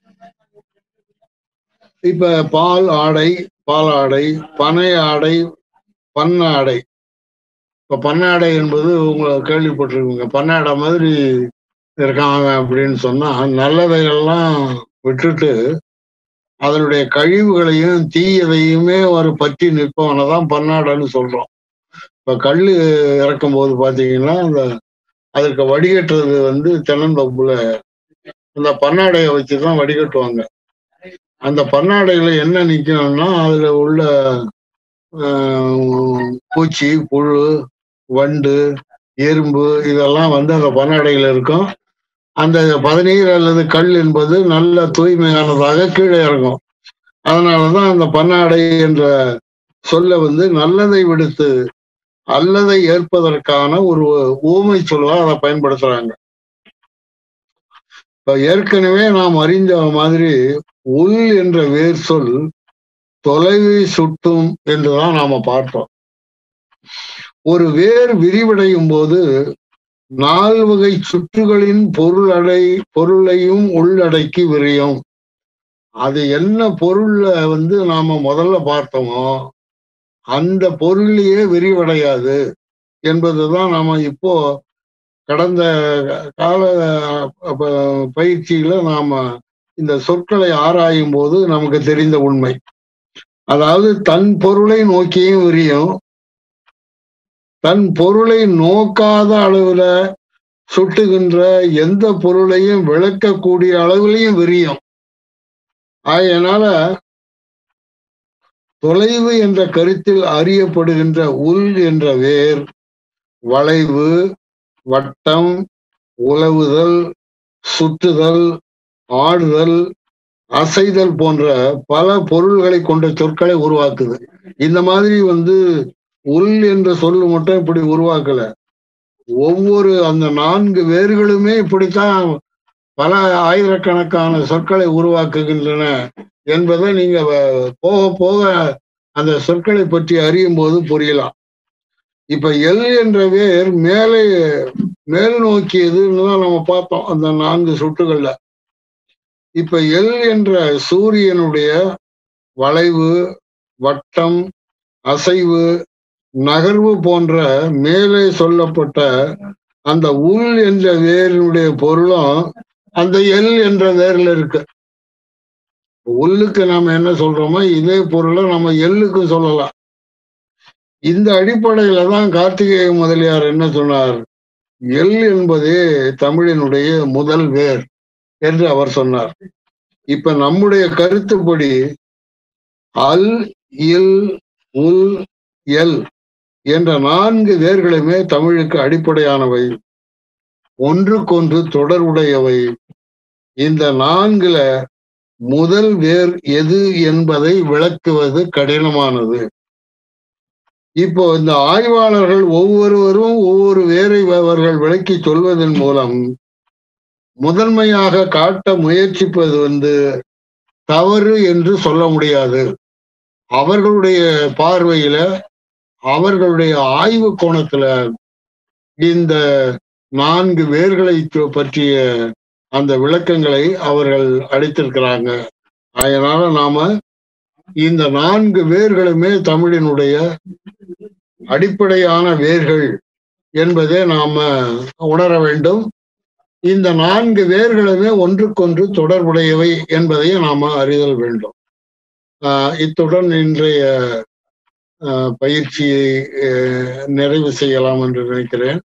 இப்ப பால் ஆடை பாலாடை பனை ஆடை பன்னாடை இப்ப பன்னாடை என்பது உங்க கேள்விப்பட்டிருக்கீங்க பன்னாடை மாதிரி இருக்காங்க அப்படின்னு சொன்னா நல்லதையெல்லாம் விட்டுட்டு அதனுடைய கழிவுகளையும் தீயதையுமே ஒரு பற்றி நிற்பவனை தான் பன்னாடைன்னு சொல்றோம் இப்ப கல் இறக்கும் போது பாத்தீங்கன்னா அந்த அதற்கு வடிகட்டுறது வந்து தென்னந்தோப்புல அந்த பன்னாடையை வச்சுதான் வடிகட்டுவாங்க அந்த பன்னாடையில என்ன நிக்கணும்னா அதுல உள்ள ஆஹ், பூச்சி புழு வண்டு எறும்பு இதெல்லாம் வந்து அந்த பன்னாடையில இருக்கும் அந்த பதநீர் அல்லது கல் என்பது நல்ல தூய்மையானதாக கீழே இறங்கும் அதனாலதான் அந்த பன்னாடை என்ற சொல்ல வந்து நல்லதை விடுத்து அல்லதை ஏற்பதற்கான ஒரு ஊமை சொல்லா அதை பயன்படுத்துறாங்க இப்ப ஏற்கனவே நாம் அறிந்த மாதிரி உள் என்ற வேர் சொல் தொலைவை சுட்டும் என்றுதான் நாம பார்த்தோம் ஒரு வேர் விரிவடையும் போது நால்வகை சுற்றுகளின் பொருளடை பொருளையும் உள்ளடக்கி விரியும் அது என்ன பொருள்ல வந்து நாம முதல்ல பார்த்தோமோ அந்த பொருளையே விரிவடையாது என்பதுதான் நாம இப்போ கடந்த கால அப்ப, பயிற்சியில நாம இந்த சொற்களை ஆராயும் போது நமக்கு தெரிந்த உண்மை அதாவது தன் பொருளை நோக்கியும் விரியும் தன் பொருளை நோக்காத அளவுல சுட்டுகின்ற எந்த பொருளையும் விளக்கக்கூடிய அளவிலையும் விரியும் அதனால தொலைவு என்ற கருத்தில் அறியப்படுகின்ற உள் என்ற வேர் வளைவு வட்டம் உலவுதல் சுற்றுதல் ஆடுதல் அசைதல் போன்ற பல பொருள்களை கொண்ட சொற்களை உருவாக்குது இந்த மாதிரி வந்து உள் என்ற சொல்லு மட்டும் இப்படி உருவாக்கல ஒவ்வொரு அந்த நான்கு வேர்களுமே இப்படித்தான் பல ஆயிரக்கணக்கான சொற்களை உருவாக்குகின்றன என்பதை நீங்க வ- போக போக அந்த சொற்களை பற்றி அறியும் போது புரியலாம் இப்ப எல் என்ற வேர் மேலே மேல் நோக்கியதுன்னு தான் நம்ம பார்த்தோம் அந்த நான்கு சுட்டுகள்ல இப்ப எல் என்ற சூரியனுடைய வளைவு வட்டம் அசைவு நகர்வு போன்ற மேலே சொல்லப்பட்ட அந்த உள் என்ற வேரினுடைய பொருளும் அந்த எல் என்ற வேர்ல இருக்கு உள்ளுக்கு நாம என்ன சொல்றோமோ இதே பொருளை நம்ம எள்ளுக்கு சொல்லலாம் இந்த அடிப்படையில தான் கார்த்திகேய முதலியார் என்ன சொன்னார் எல் என்பதே தமிழினுடைய முதல் வேர் என்று அவர் சொன்னார் இப்ப நம்முடைய கருத்துப்படி அல் இல் உல் எல் என்ற நான்கு வேர்களுமே தமிழுக்கு அடிப்படையானவை ஒன்றுக்கொன்று தொடர்புடையவை இந்த நான்குல முதல் வேர் எது என்பதை விளக்குவது கடினமானது இப்போ இந்த ஆய்வாளர்கள் ஒவ்வொருவரும் ஒவ்வொரு வேரை அவர்கள் விளக்கி சொல்வதன் மூலம் முதன்மையாக காட்ட முயற்சிப்பது வந்து தவறு என்று சொல்ல முடியாது அவர்களுடைய பார்வையில அவர்களுடைய ஆய்வு கோணத்துல இந்த நான்கு வேர்களை சொ- பற்றிய அந்த விளக்கங்களை அவர்கள் அளித்திருக்கிறாங்க அதனால நாம இந்த நான்கு வேர்களுமே தமிழினுடைய அடிப்படையான வேர்கள் என்பதை நாம உணர வேண்டும் இந்த நான்கு வேர்களுமே ஒன்றுக்கொன்று தொடர்புடையவை என்பதையும் நாம அறிதல் வேண்டும் ஆஹ் இத்துடன் இன்றைய பயிற்சியை நிறைவு செய்யலாம் என்று நினைக்கிறேன்